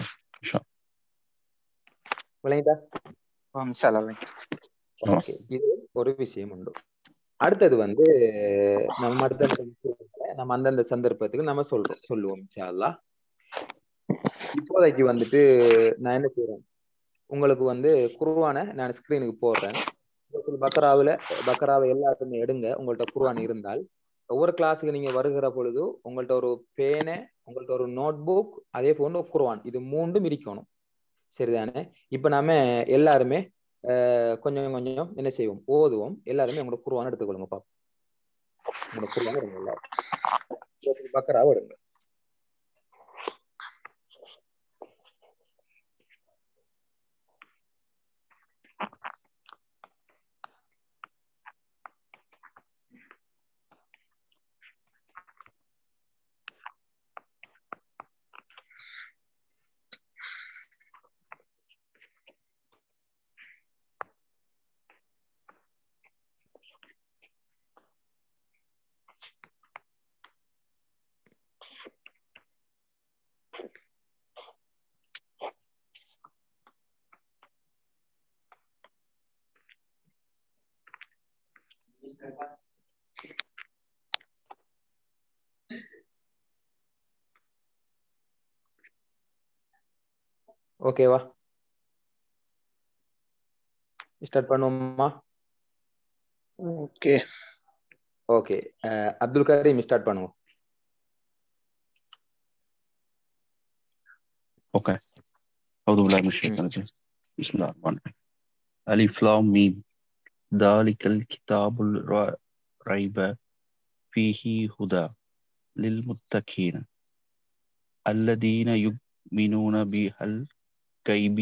விளங்கிட்டா ஓம் சலாம் ஓகே இது ஒரு விஷயம் உண்டு அடுத்தது வந்து நம்ம அடுத்த நம்ம அந்தந்த சந்தர்ப்பத்துக்கு நம்ம சொல்றோம் சொல்லுவோம் இன்ஷால்லா இப்போதைக்கு வந்துட்டு நான் என்ன செய்றேன் உங்களுக்கு வந்து குருவான நான் ஸ்கிரீனுக்கு போடுறேன் பக்கராவில் பக்கராவை எல்லாருமே எடுங்க உங்கள்ட்ட குருவான் இருந்தால் ஒவ்வொரு கிளாஸுக்கு நீங்க வருகிற பொழுது உங்கள்ட்ட ஒரு பேனை உங்கள்ட்ட ஒரு நோட் புக் அதே போன்று குருவான் இது மூன்றும் இருக்கணும் சரிதானே இப்ப நாம எல்லாருமே கொஞ்சம் கொஞ்சம் என்ன செய்வோம் ஓதுவோம் எல்லாருமே உங்களோட குருவான எடுத்துக்கொள்ளுங்க பாப்போம் உங்களோட குருவான எடுங்க எல்லாரும் பக்கராவை எடுங்க ஓகேவா ஸ்டார்ட் பண்ணுவோமா okay okay Abdul Karim start பண்ணுவோம் ஓகே أعوذ بالله من الشيطان الرجيم بسم الله الرحمن الرحيم ألف لام ميم ذلك الكتاب الر- ريب فيه هدى للمتقين الذين يؤمنون بالغيب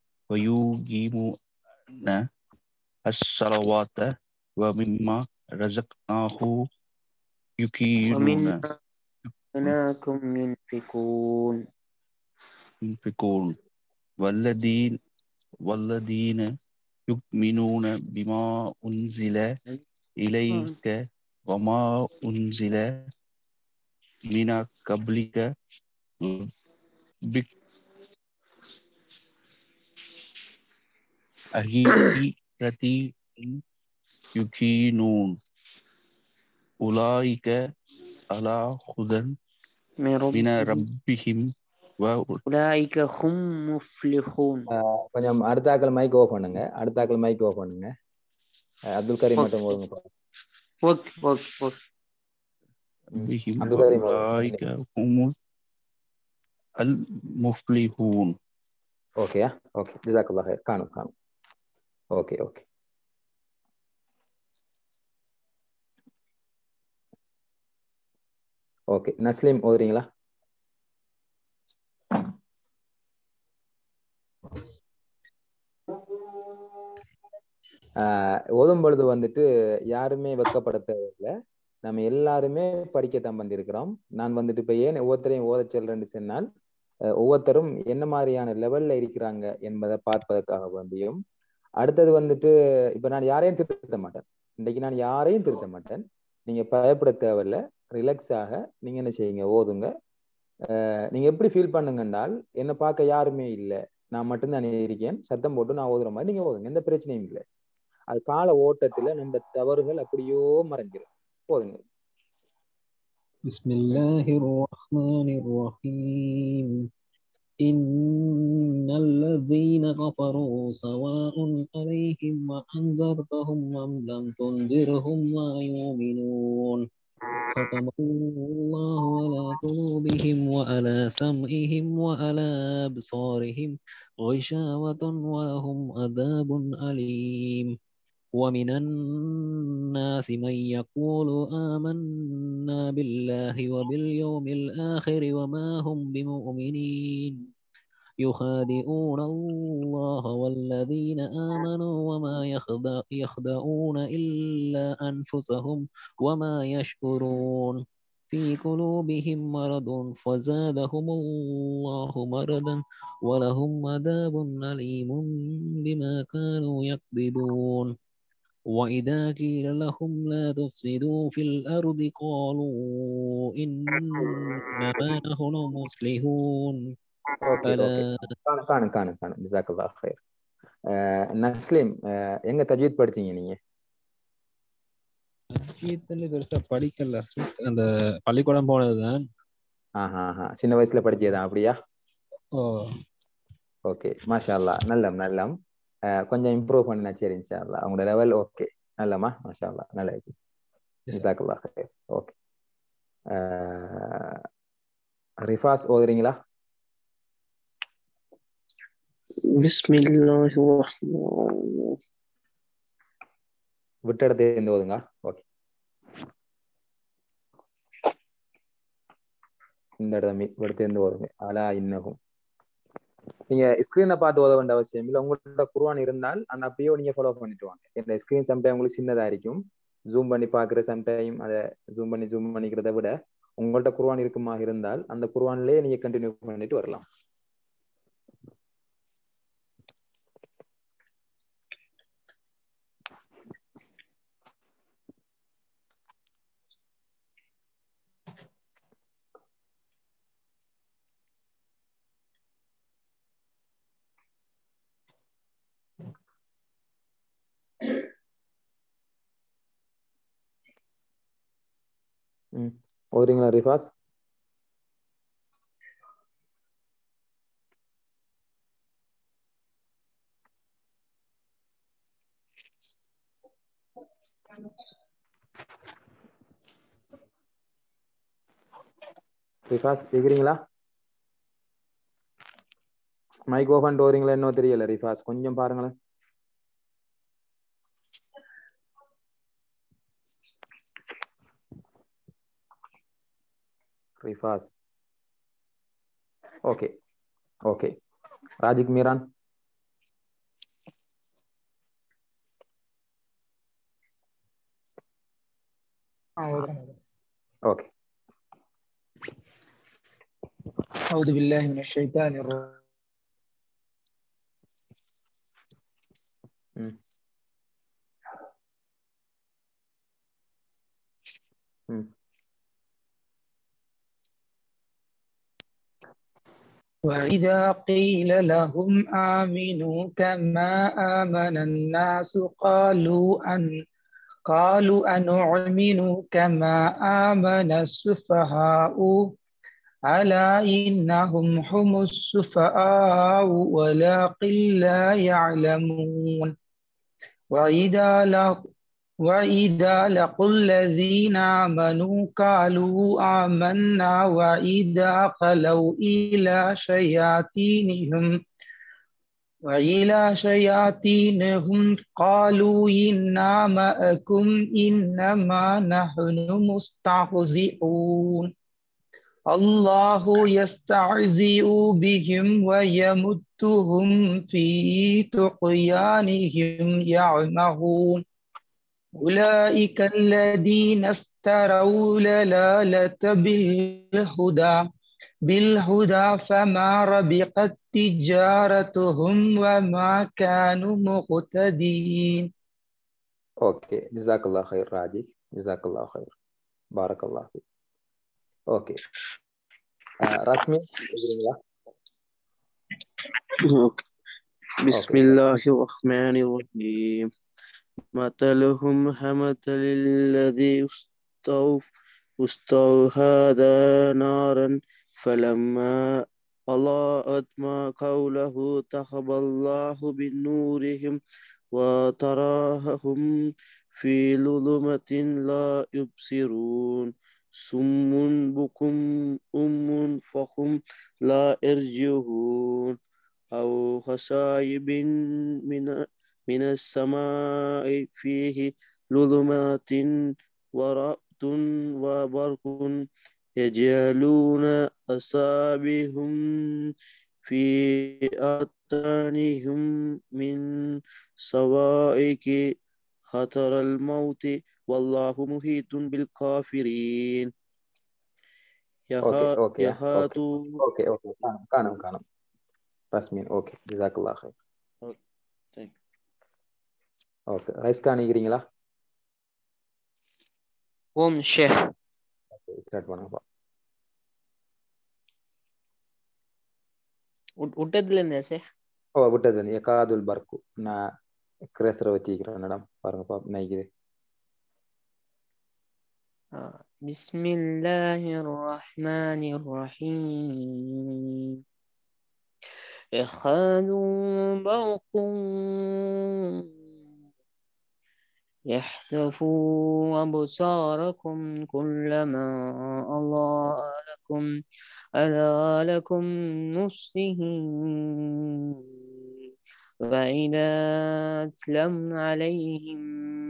ويقيمون الصلوات ومما رزقناه يكينون ومنكم ينفقون ينفقون والذين والذين يؤمنون بما أنزل إليك وما أنزل من قبلك بك أهيرة يكينون أولئك على هدى من من ربهم ربهم و أولئك هم مفلحون கொஞ்சம் அடுத்த ஆக்கள் மைக் ஓ பண்ணுங்க அடுத்த ஆக்கள் மைக் ஓ பண்ணுங்க அஹ் அப்துல் கரீம் மட்டும் போதுங்க okay okay okay ربهم Abdul Karim ஓதுங்க. وأولئك هم المفلحون ஓகேயா ஓகே ஜிசாக்குல்லா ஹைர் காணும் காணும் ஓகே ஓகே ஓகே நஸ்லீம் ஓதுறீங்களா ஆஹ் ஓதும் பொழுது வந்துட்டு யாருமே வெக்கப்பட தேவையில்லை நம்ம எல்லாருமே படிக்கத்தான் வந்திருக்கிறோம் நான் வந்துட்டு இப்ப ஏன் ஒவ்வொருத்தரையும் ஓதச் சொல்றேன்னு சொன்னால் அஹ் ஒவ்வொருத்தரும் என்ன மாதிரியான லெவல்ல இருக்கிறாங்க என்பதை பார்ப்பதற்காக வேண்டியும் அடுத்தது வந்துட்டு இப்ப நான் யாரையும் திருத்த மாட்டேன் இன்னைக்கு நான் யாரையும் திருத்த மாட்டேன் நீங்க பயப்பட தேவையில்ல ரிலாக்ஸாக நீங்க என்ன செய்யுங்க ஓதுங்க அஹ் நீங்க எப்படி ஃபீல் பண்ணுங்கன்றால் என்ன பார்க்க யாருமே இல்லை நான் மட்டும்தான் இருக்கேன் சத்தம் போட்டு நான் ஓதுற மாதிரி நீங்க ஓதுங்க எந்த பிரச்சனையும் இல்லை அது கால ஓட்டத்துல நம்ம தவறுகள் அப்படியோ மறைஞ்சிடும் போதுங்க بسم الله الرحمن الرحيم إن الذين كفروا سواء عليهم وأنذرتهم أم لم تنذرهم لا يؤمنون ختم الله على قلوبهم وعلى سمعهم وعلى أبصارهم غشاوة ولهم عذاب أليم ومن الناس من يقول آمنا بالله وباليوم الآخر وما هم بمؤمنين يخادعون الله والذين آمنوا وما يخدع يخدعون إلا أنفسهم وما يشعرون في قلوبهم مرض فزادهم الله مرضا ولهم عذاب أليم بما كانوا يكذبون وإذا قيل لهم لا تفسدوا في الأرض قالوا إنما نحن مصلحون ஓகே ألا ஓகே காணும் காணும் காணும் காணும் ஜிசாக்குல்லா ஹைர் அஹ் நஸ்லீம் அஹ் எங்க தஜ்வீத் படிச்சீங்க நீங்க தஜ்வீத்ல பெருசா படிக்கல அந்த பள்ளிக்கூடம் போனதுதான் ஆஹா ஆஹா சின்ன வயசுல படிச்சதா அப்படியா ஓ ஓகே மாஷா அல்லா நல்லம் நல்லம் அஹ் கொஞ்சம் இம்ப்ரூவ் பண்ணா சரி இன்ஷா அல்லா உங்களோட லெவல் ஓகே நல்லமா மாஷா அல்லா நல்ல ஜிசாக்குல்லா ஹைர் ஓகே ரிஃபாஸ் ஓதுறீங்களா بسم الله الرحمن விட்ட இடத்துல இருந்து ஓதுங்க ஓகே இந்த இடம் இடத்துல இருந்து ஓதுங்க அலா இன்னகும் நீங்க ஸ்கிரீனை பார்த்து ஓத வேண்டிய அவசியம் இல்லை உங்கள்கிட்ட குர்ஆன் இருந்தால் அந்த அப்படியே நீங்க ஃபாலோ பண்ணிட்டு வாங்க இந்த ஸ்கிரீன் சம்டைம் உங்களுக்கு சின்னதா இருக்கும் ஜூம் பண்ணி பார்க்குற சம்டைம் அதை ஜூம் பண்ணி ஜூம் பண்ணிக்கிறத விட உங்கள்கிட்ட குர்ஆன் இருக்குமா இருந்தால் அந்த குர்ஆன்லயே நீங்க கண்டினியூ பண்ணிட்டு வரலாம் ம் ஓதுறீங்களா ரிஃபாஸ் ரிஃபாஸ் கேக்குறீங்களா மைக் ஓபன் ஓதுறீங்களா இன்னும் தெரியல ரிஃபாஸ் கொஞ்சம் பாருங்களேன் ரிஃபாஸ் ஓகே ஓகே ராஜிக் மீரான் ஆ, ஓதுறேன். ஓகே أعوذ بالله من الشيطان الرجيم ம் ம் وإذا قيل لهم آمنوا كما آمن الناس قالوا أن قالوا أنؤمن كما آمن السفهاء ألا إنهم هم السفهاء ولكن لا يعلمون وإذا لقوا وإذا لقوا الذين آمنوا قالوا آمنا وإذا خلوا إلى شياطينهم وإلى شياطينهم قالوا إنا معكم إنما نحن مستهزئون الله يستعزئ بهم ويمدهم في طغيانهم يعمهون أولئك الذين اشتروا الضلالة بالهدى بالهدى فما ربحت تجارتهم وما كانوا مهتدين ஓகே ஜிசாக்கல்லா ஹைர் ராஜி ஜிசாக்கல்லா ஹைர் பாரக்கல்லா ஃபீக் ஓகே ரஸ்மி எழுதுறீங்களா بسم الله الرحمن الرحيم مثلهم كمثل الذي استوهد نارا فلما أضاءت ما حوله ذهب الله بنورهم وتراهم في ظلمة لا يبصرون سم بكم أم فهم لا يرجعون أو خصائب من من السماء فيه ظلمات ورعد وبرق يجعلون أصابهم في آذانهم من صوائق خطر الموت والله محيط بالكافرين okay يها- okay okay يهات okay okay காணும் காணும் காணும் ரஸ்மின் ஓகே ஜிசாக்கல்லா ஹைர் Thank ஓகே ரைஸ்கா நிக்கிறீங்களா ஓம் ஷேக் ஸ்டார்ட் பண்ணுங்கப்பா விட்டதுல இருந்தேன் ஷேக் ஓ விட்டது எக்காதுல் பர்க்கு நான் கிரேசரை வச்சிக்கிறேன் மேடம் பாருங்கப்பா நைக்குது آه، بسم الله الرحمن الرحيم يخاذ برق يحتفوا أبصاركم كلما أضاء لكم ألا لكم نصره فإذا أتلم عليهم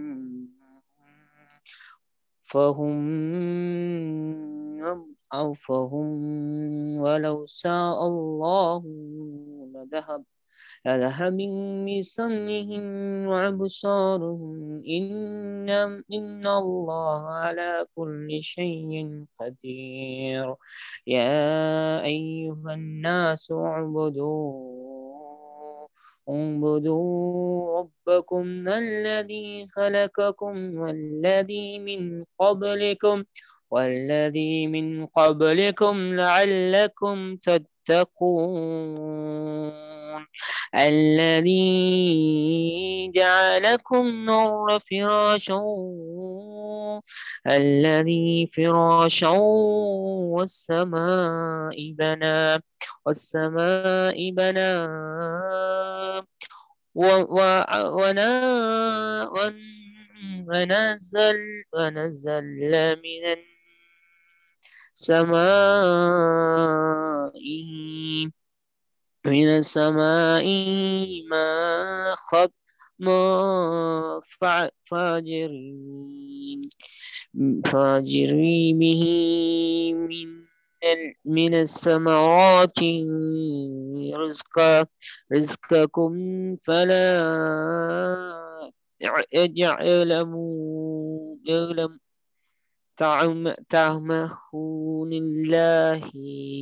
فهم أو فهم ولو شاء الله لذهب لذهب بسمعهم وأبصارهم إن إن الله على كل شيء قدير يا أيها الناس اعبدوا اعبدوا ربكم الذي خلقكم والذي من قبلكم والذي من قبلكم لعلكم تتقون الذي جعلكم نور فراشا الذي فراشا والسماء بنا والسماء بنا و- و- ونا ون- ونزل ونزل من السماء من السماء ما خط ما فع- فاجرين فاجري به من ال- من السماوات رزقا رزقكم فلا يعلموا يعلم تعم تعمهون الله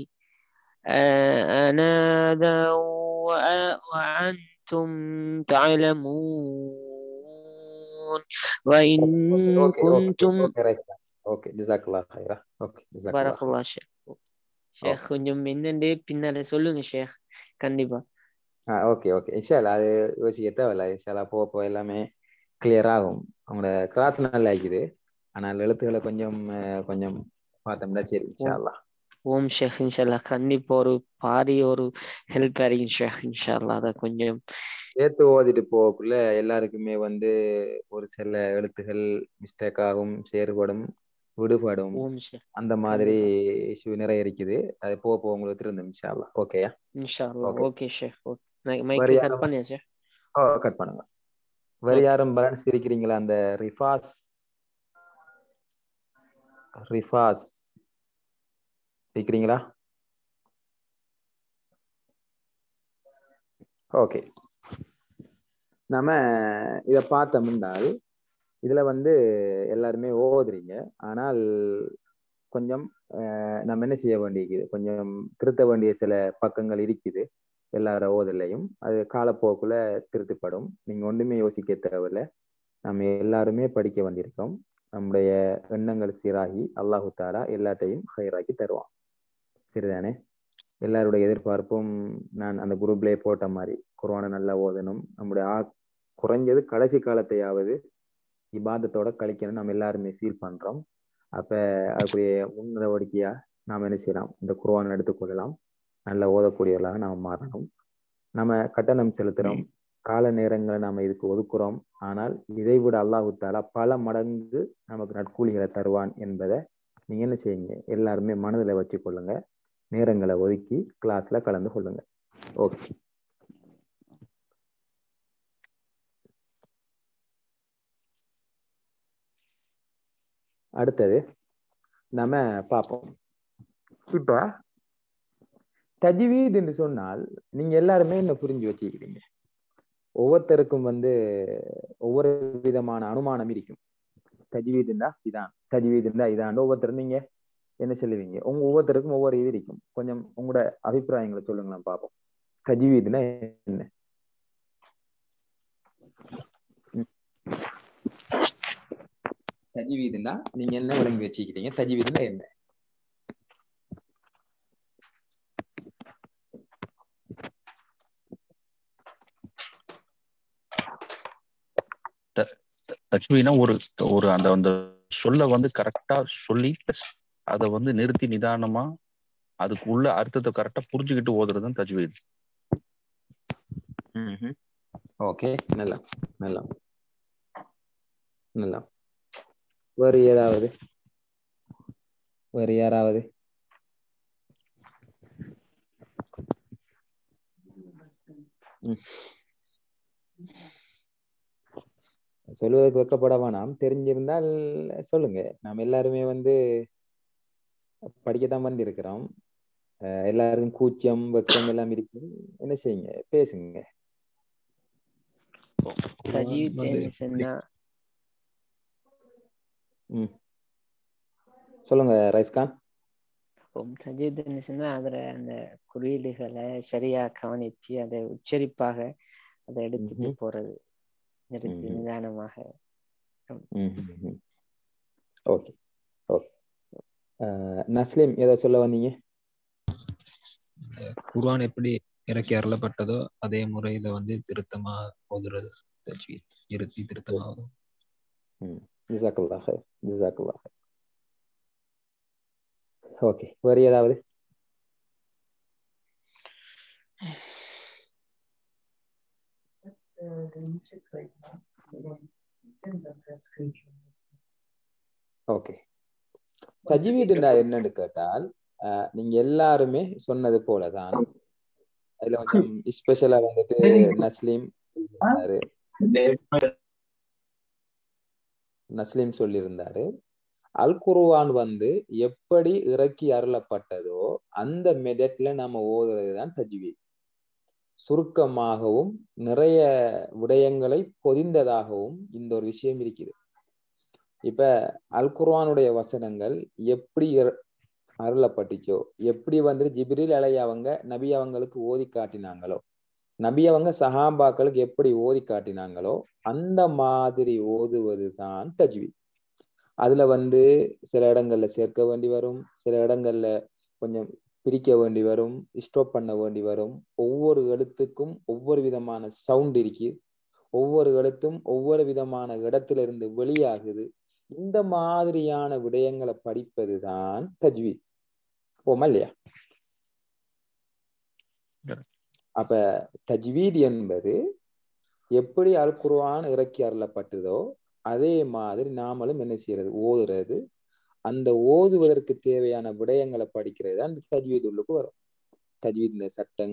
أنادا وأ- وأنتم تعلمون وإن okay okay كنتم okay Raiska okay ஜிசாக்கல்லா ஹைரா ஓகே ஜிசாக்கல்லா بارك الله شيخ ஷேக் கொஞ்சம் என்னண்டு பின்னால சொல்லுங்க ஷேக் கண்டிப்பா ஆ ஓகே ஓகே இன்ஷால்லா அது யோசிக்க தேவையில்ல இன்ஷால்லா போக போக எல்லாமே கிளியர் ஆகும் அவங்களோட கிராத் நல்லா இருக்குது ஆனால் எழுத்துக்களை கொஞ்சம் அஹ், கொஞ்சம் பார்த்தோம்னா சரி இன்ஷால்லா ஓம் ஷேக் இன்ஷால்லா கண்டிப்பா ஒரு பாரிய ஒரு ஹெல்ப் ஆയിരിക്കും ஷேக் இன்ஷால்லா அதை கொஞ்சம் சேர்த்து ஓதிட்டு போகக்குள்ள எல்லாருக்குமே வந்து ஒரு சில எழுத்துகள் மிஸ்டேக் ஆகும் சேறுபடும் விடுபடும் ஓம் ஷேக் அந்த மாதிரி இஷ்யூ நிறைய இருக்குது அது போக போக உங்களுக்கு திருந்தும் இன்ஷால்லா ஓகேயா இன்ஷால்லா Okay. ஓகே ஷேக் வேற மைக்கு யாரும்? கட் பண்ணியா ஷேக் ஓ கட் பண்ணுங்க வேற யாரும் பேலன்ஸ் இருக்கிறீங்களா அந்த ரிஃபாஸ் ரிஃபாஸ் இருக்கிறீங்களா ஓகே நம்ம இத பார்த்தோம்னால் இதுல வந்து எல்லாருமே ஓதுறீங்க ஆனால் கொஞ்சம் அஹ், நம்ம என்ன செய்ய வேண்டியிருக்குது கொஞ்சம் திருத்த வேண்டிய சில பக்கங்கள் இருக்குது எல்லார ஓதலையும் அது காலப்போக்குல திருத்தப்படும் நீங்க ஒண்ணுமே யோசிக்க தேவையில்ல நம்ம எல்லாருமே படிக்க வேண்டியிருக்கோம் நம்முடைய எண்ணங்கள் சீராகி அல்லாஹு தாலா எல்லாத்தையும் ஹைராக்கி தருவான் சரிதானே எல்லாருடைய எதிர்பார்ப்பும் நான் அந்த குரூப்லயே போட்ட மாதிரி குர்ஆனை நல்லா ஓதணும் நம்முடைய ஆ குறைஞ்சது கடைசி காலத்தையாவது இபாதத்தோட கழிக்கணும் நம்ம எல்லாருமே ஃபீல் பண்றோம் அப்ப அதுக்குரிய முன் நடவடிக்கையா நாம் என்ன செய்யலாம் இந்த குர்ஆனை எடுத்துக்கொள்ளலாம் நல்லா ஓதக்கூடியவர்களாக நாம் மாறணும் நம்ம கட்டணம் செலுத்துறோம் கால நேரங்களை நாம இதுக்கு ஒதுக்குறோம் ஆனால் இதை விட அல்லாஹு தாலா பல மடங்கு நமக்கு நற்கூலிகளை தருவான் என்பதை நீங்க என்ன செய்யுங்க எல்லாருமே மனதில் வச்சு கொள்ளுங்க நேரங்களை ஒதுக்கி கிளாஸ்ல கலந்து கொள்ளுங்க ஓகே அடுத்தது நம்ம பார்ப்போம் இப்ப தஜ்வீத் என்று சொன்னால் நீங்க எல்லாருமே என்ன புரிஞ்சு வச்சுக்கிறீங்க ஒவ்வொருத்தருக்கும் வந்து ஒவ்வொரு விதமான அனுமானம் இருக்கும் தஜ்வீதுண்டா இதான் தஜ்வீதுண்டா இதான் ஒவ்வொருத்தரும் நீங்க என்ன சொல்லுவீங்க உங்க ஒவ்வொருத்தருக்கும் ஒவ்வொரு இது இருக்கும் கொஞ்சம் உங்களோட அபிப்பிராயங்களை சொல்லுங்களேன் பார்ப்போம் தஜ்வீதுனா என்ன ம். தஜ்வீதுனா நீங்க என்ன விளங்கி வச்சுக்கிறீங்க தஜ்வீதுனா என்ன தஜ்வீனா ஒரு ஒரு அந்த அந்த சொல்ல வந்து கரெக்டா சொல்லி அதை வந்து நிறுத்தி நிதானமா அதுக்கு உள்ள அர்த்தத்தை கரெக்டா புரிஞ்சுக்கிட்டு ஓதுறது தான் தஜ்வீத் ஓகே நல்லா நல்லா நல்லா வேறு ஏதாவது வேறு யாராவது ம். சொல்வதற்கு வெக்கப்பட வேணாம் தெரிஞ்சிருந்தால் சொல்லுங்க நாம் எல்லாருமே வந்து படிக்கத்தான் வந்திருக்கிறோம் அஹ் எல்லாருக்கும் கூச்சம் வெக்கம் எல்லாம் இருக்கு என்ன செய்யுங்க பேசுங்க தஜீத் வந்து என்ன சொன்னா ம் சொல்லுங்க ரைஸ்கான் ஓம் தஜீத் என்ன சொன்னா அதுல அந்த குறியீடுகளை சரியா கவனிச்சு அதை உச்சரிப்பாக அதை எடுத்துட்டு ம்ஹும். போறது நிறுத்தி ம்ஹும். நிதானமாக ஓகே ஓகே நஸ்லீம் ஏதோ சொல்ல வந்தீங்க குர்ஆன் எப்படி இறக்கி அருளப்பட்டதோ அதே முறையில வந்து திருத்தமா ஓதுறது தஜ்வீத் நிறுத்தி திருத்தமா ஓதும் ம் ஜிசாக்குல்லா ஹைர் ஜிசாக்குல்லா ஹைர் ஓகே வேறு ஏதாவது ஓகே தஜ்வீதுண்டா என்னன்னு கேட்டால் அஹ், நீங்க எல்லாருமே சொன்னது போலதான் அதுல கொஞ்சம் ஸ்பெஷலா வந்துட்டு நஸ்லீம் சொல்லியிருந்தாரு நஸ்லீம் சொல்லியிருந்தாரு அல் குர்ஆன் வந்து எப்படி இறக்கி அருளப்பட்டதோ அந்த மெதட்ல நம்ம ஓதுறது தான் தஜ்வீத் சுருக்கமாகவும் நிறைய விடயங்களை பொதிந்ததாகவும் இந்த ஒரு விஷயம் இருக்குது இப்ப அல் குர்ஆனுடைய வசனங்கள் எப்படி இற- அருளப்பட்டுச்சோ எப்படி வந்து ஜிப்ரீல் அலை அவங்க நபி அவங்களுக்கு ஓதி காட்டினாங்களோ நபி அவங்க சஹாபாக்களுக்கு எப்படி ஓதி காட்டினாங்களோ அந்த மாதிரி ஓதுவது தான் தஜ்வீத் அதுல வந்து சில இடங்கள்ல சேர்க்க வேண்டி வரும் சில இடங்கள்ல கொஞ்சம் பிரிக்க வேண்டி வரும் ஸ்டாப் பண்ண வேண்டி வரும் ஒவ்வொரு எழுத்துக்கும் ஒவ்வொரு விதமான சவுண்ட் இருக்கு ஒவ்வொரு எழுத்தும் ஒவ்வொரு விதமான இடத்துல இருந்து வெளியாகுது இந்த மாதிரியான விடயங்களை படிப்பதுதான் தஜ்வீத் போமா இல்லையா அப்ப தஜ்வீத் என்பது எப்படி அல் குர்ஆன் இறக்கி அருளப்பட்டதோ அதே மாதிரி நாமளும் என்ன செய்யறது ஓதுறது அந்த ஓதுவதற்கு தேவையான விடயங்களை படிக்கிறது தான் தஜ்வீத் உள்ளுக்கு வரும் தஜ்வீத் சட்டம்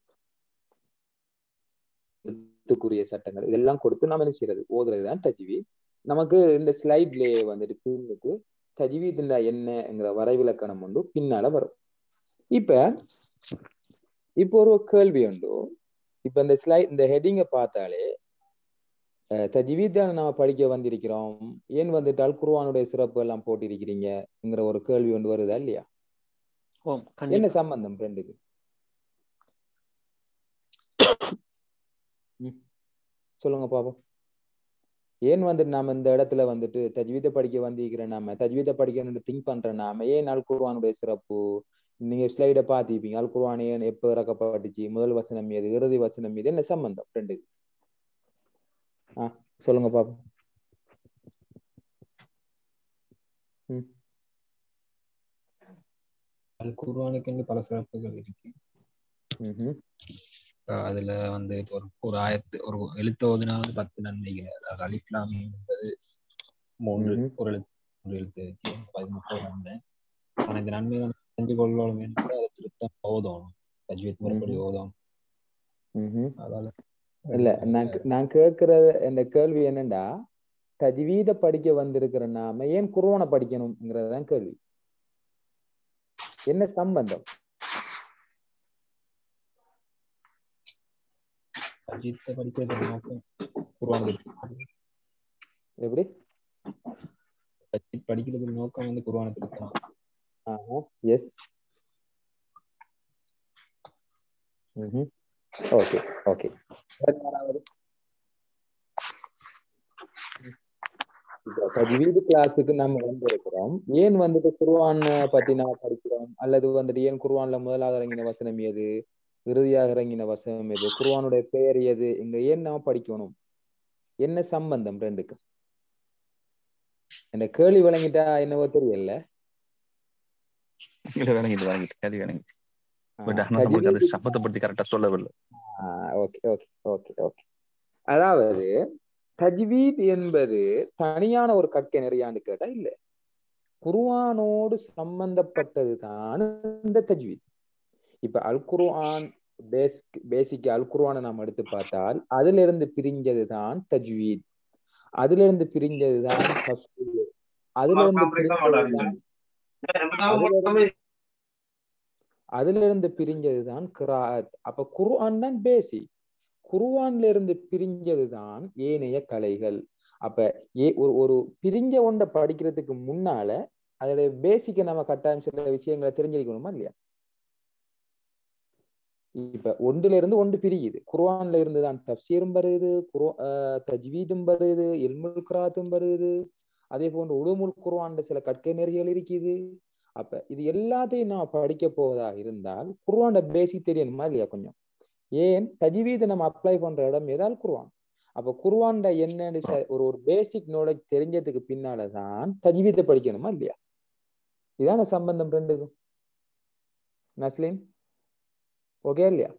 எழுத்துக்குரிய சட்டங்கள் இதெல்லாம் கொடுத்து நாம என்ன செய்யறது ஓதுறது தான் தஜ்வீத் நமக்கு இந்த ஸ்லைட்லயே வந்துட்டு பின்னுக்கு தஜ்வீத் என்னங்கிற வரைவிலக்கணம் உண்டு பின்னால வரும் இப்ப இப்போ ஒரு கேள்வி உண்டு இப்ப இந்த ஸ்லைட் இந்த ஹெட்டிங்கை பார்த்தாலே தஜ்வீத் நம்ம படிக்க வந்திருக்கிறோம் ஏன் வந்துட்டால் குருவானுடைய சிறப்பு எல்லாம் போட்டிருக்கிறீங்கிற ஒரு கேள்வி ஒன்று வருதா இல்லையா என்ன சம்பந்தம் ரெண்டுக்கு சொல்லுங்க பாப்போம் ஏன் வந்துட்டு நாம இந்த இடத்துல வந்துட்டு தஜ்வீதை படிக்க வந்திருக்கிற நாம தஜ்வீதை படிக்கணும்னு திங்க் பண்ற நாம ஏன் அல் குர்வானுடைய சிறப்பு நீங்க ஸ்லைட பாத்திருப்பீங்க அல் குர்வான் ஏன் எப்ப இறக்கப்பட்டுச்சு முதல் வசனம் மீது இறுதி வசனம் மீது என்ன சம்பந்தம் ரெண்டுக்கு ஆஹ் சொல்லுங்க பாப்போம் அல் குர்வானுக்கு பல சிறப்புகள் இருக்கு அதுல வந்து இப்போ ஒரு ஒரு ஆயத்து ஒரு எழுத்து ஓதுனா வந்து பத்து நன்மைகள் அதாவது அலிஃப்லாமி என்பது மூன்று ஒரு எழுத்து ஒரு எழுத்து இருக்கு பதினெட்டு நன்மை ஆனா இந்த நன்மை வந்து தெரிஞ்சு கொள்ளணும் என்று அதை திருத்தம் ஓதணும் தஜ்வீத் முறைப்படி ஓதணும் அதால இல்ல நான் நான் கேட்கிற இந்த கேள்வி என்னண்டா தஜ்வீத படிக்க வந்திருக்கிற நாம ஏன் குர்வானை படிக்கணும்ங்கிறதுதான் கேள்வி என்ன சம்பந்தம் அஜித்தை படிக்கிறது நோக்கம் குர்வான் எப்படி அஜித் படிக்கிறது நோக்கம் வந்து குர்வானை திருத்தம் எஸ் ஓகே ஓகே தஜ்வீது கிளாஸுக்கு நம்ம வந்திருக்கிறோம் ஏன் வந்துட்டு குர்வான் பத்தி நம்ம படிக்கிறோம் அல்லது வந்துட்டு ஏன் குர்வான்ல முதலாவது இறங்கின வசனம் எது இறுதியாக இறங்கின வசனம் எது குர்வானுடைய பெயர் எது இங்க ஏன் நாம படிக்கணும் என்ன சம்பந்தம் ரெண்டுக்கு இந்த கேள்வி விளங்கிட்டா என்னவோ தெரியல இல்ல விளங்கிட்டு விளங்கிட்டு கேள்வி விளங்கிட்டு பட் ஆனா நம்மளுக்கு அந்த சம்பந்தத்தை பத்தி கரெக்டா சொல்லவில்லை ஓகே ஓகே ஓகே ஓகே அதாவது தஜ்வீத் என்பது தனியான ஒரு கற்கை நெறியான்னு கேட்டா இல்ல குர்ஆனோடு சம்பந்தப்பட்டது தான் இந்த தஜ்வீத் இப்ப அல் குர்ஆன் பேசிக் பேசிக் அல் குர்ஆனை நாம் எடுத்து பார்த்தால் அதுல இருந்து பிரிஞ்சது தான் தஜ்வீத் அதுல இருந்து பிரிஞ்சது தான் அதுல இருந்து பிரிஞ்சது அதுல இருந்து பிரிஞ்சது தான் கிராத் அப்ப குர்ஆன் தான் பேசிக் குருவான்ல இருந்து பிரிஞ்சது தான் ஏனைய கலைகள் அப்ப ஏ ஒரு ஒரு பிரிஞ்ச ஒன்றை படிக்கிறதுக்கு முன்னால அதோட பேசிக்க நம்ம கட்டாயம் சில விஷயங்களை தெரிஞ்சிருக்கணுமா இல்லையா இப்ப ஒன்றுல இருந்து ஒன்று பிரியுது குர்ஆன்ல இருந்து தான் தப்சீரும் வருது குரோ தஜ்வீதும் வருது இல்முல் கிராத்தும் வருது அதே போன்று உடுமுல் குர்ஆன்ல சில கற்கை நெறிகள் இருக்குது அப்ப இது எல்லாத்தையும் நான் படிக்க போவதா இருந்தால் குர்ஆன்ட பேசிக் தெரியணுமா இல்லையா கொஞ்சம் ஏன் தஜ்வீதை நம்ம அப்ளை பண்ற இடம் ஏதால் குர்ஆன் அப்ப குர்ஆன்ட என்னன்னு ஒரு ஒரு பேசிக் நாலேஜ் தெரிஞ்சதுக்கு பின்னாலதான் தஜ்வீதை படிக்கணுமா இல்லையா இதான சம்பந்தம் ரெண்டுக்கும் நஸ்லீன் ஓகே இல்லையா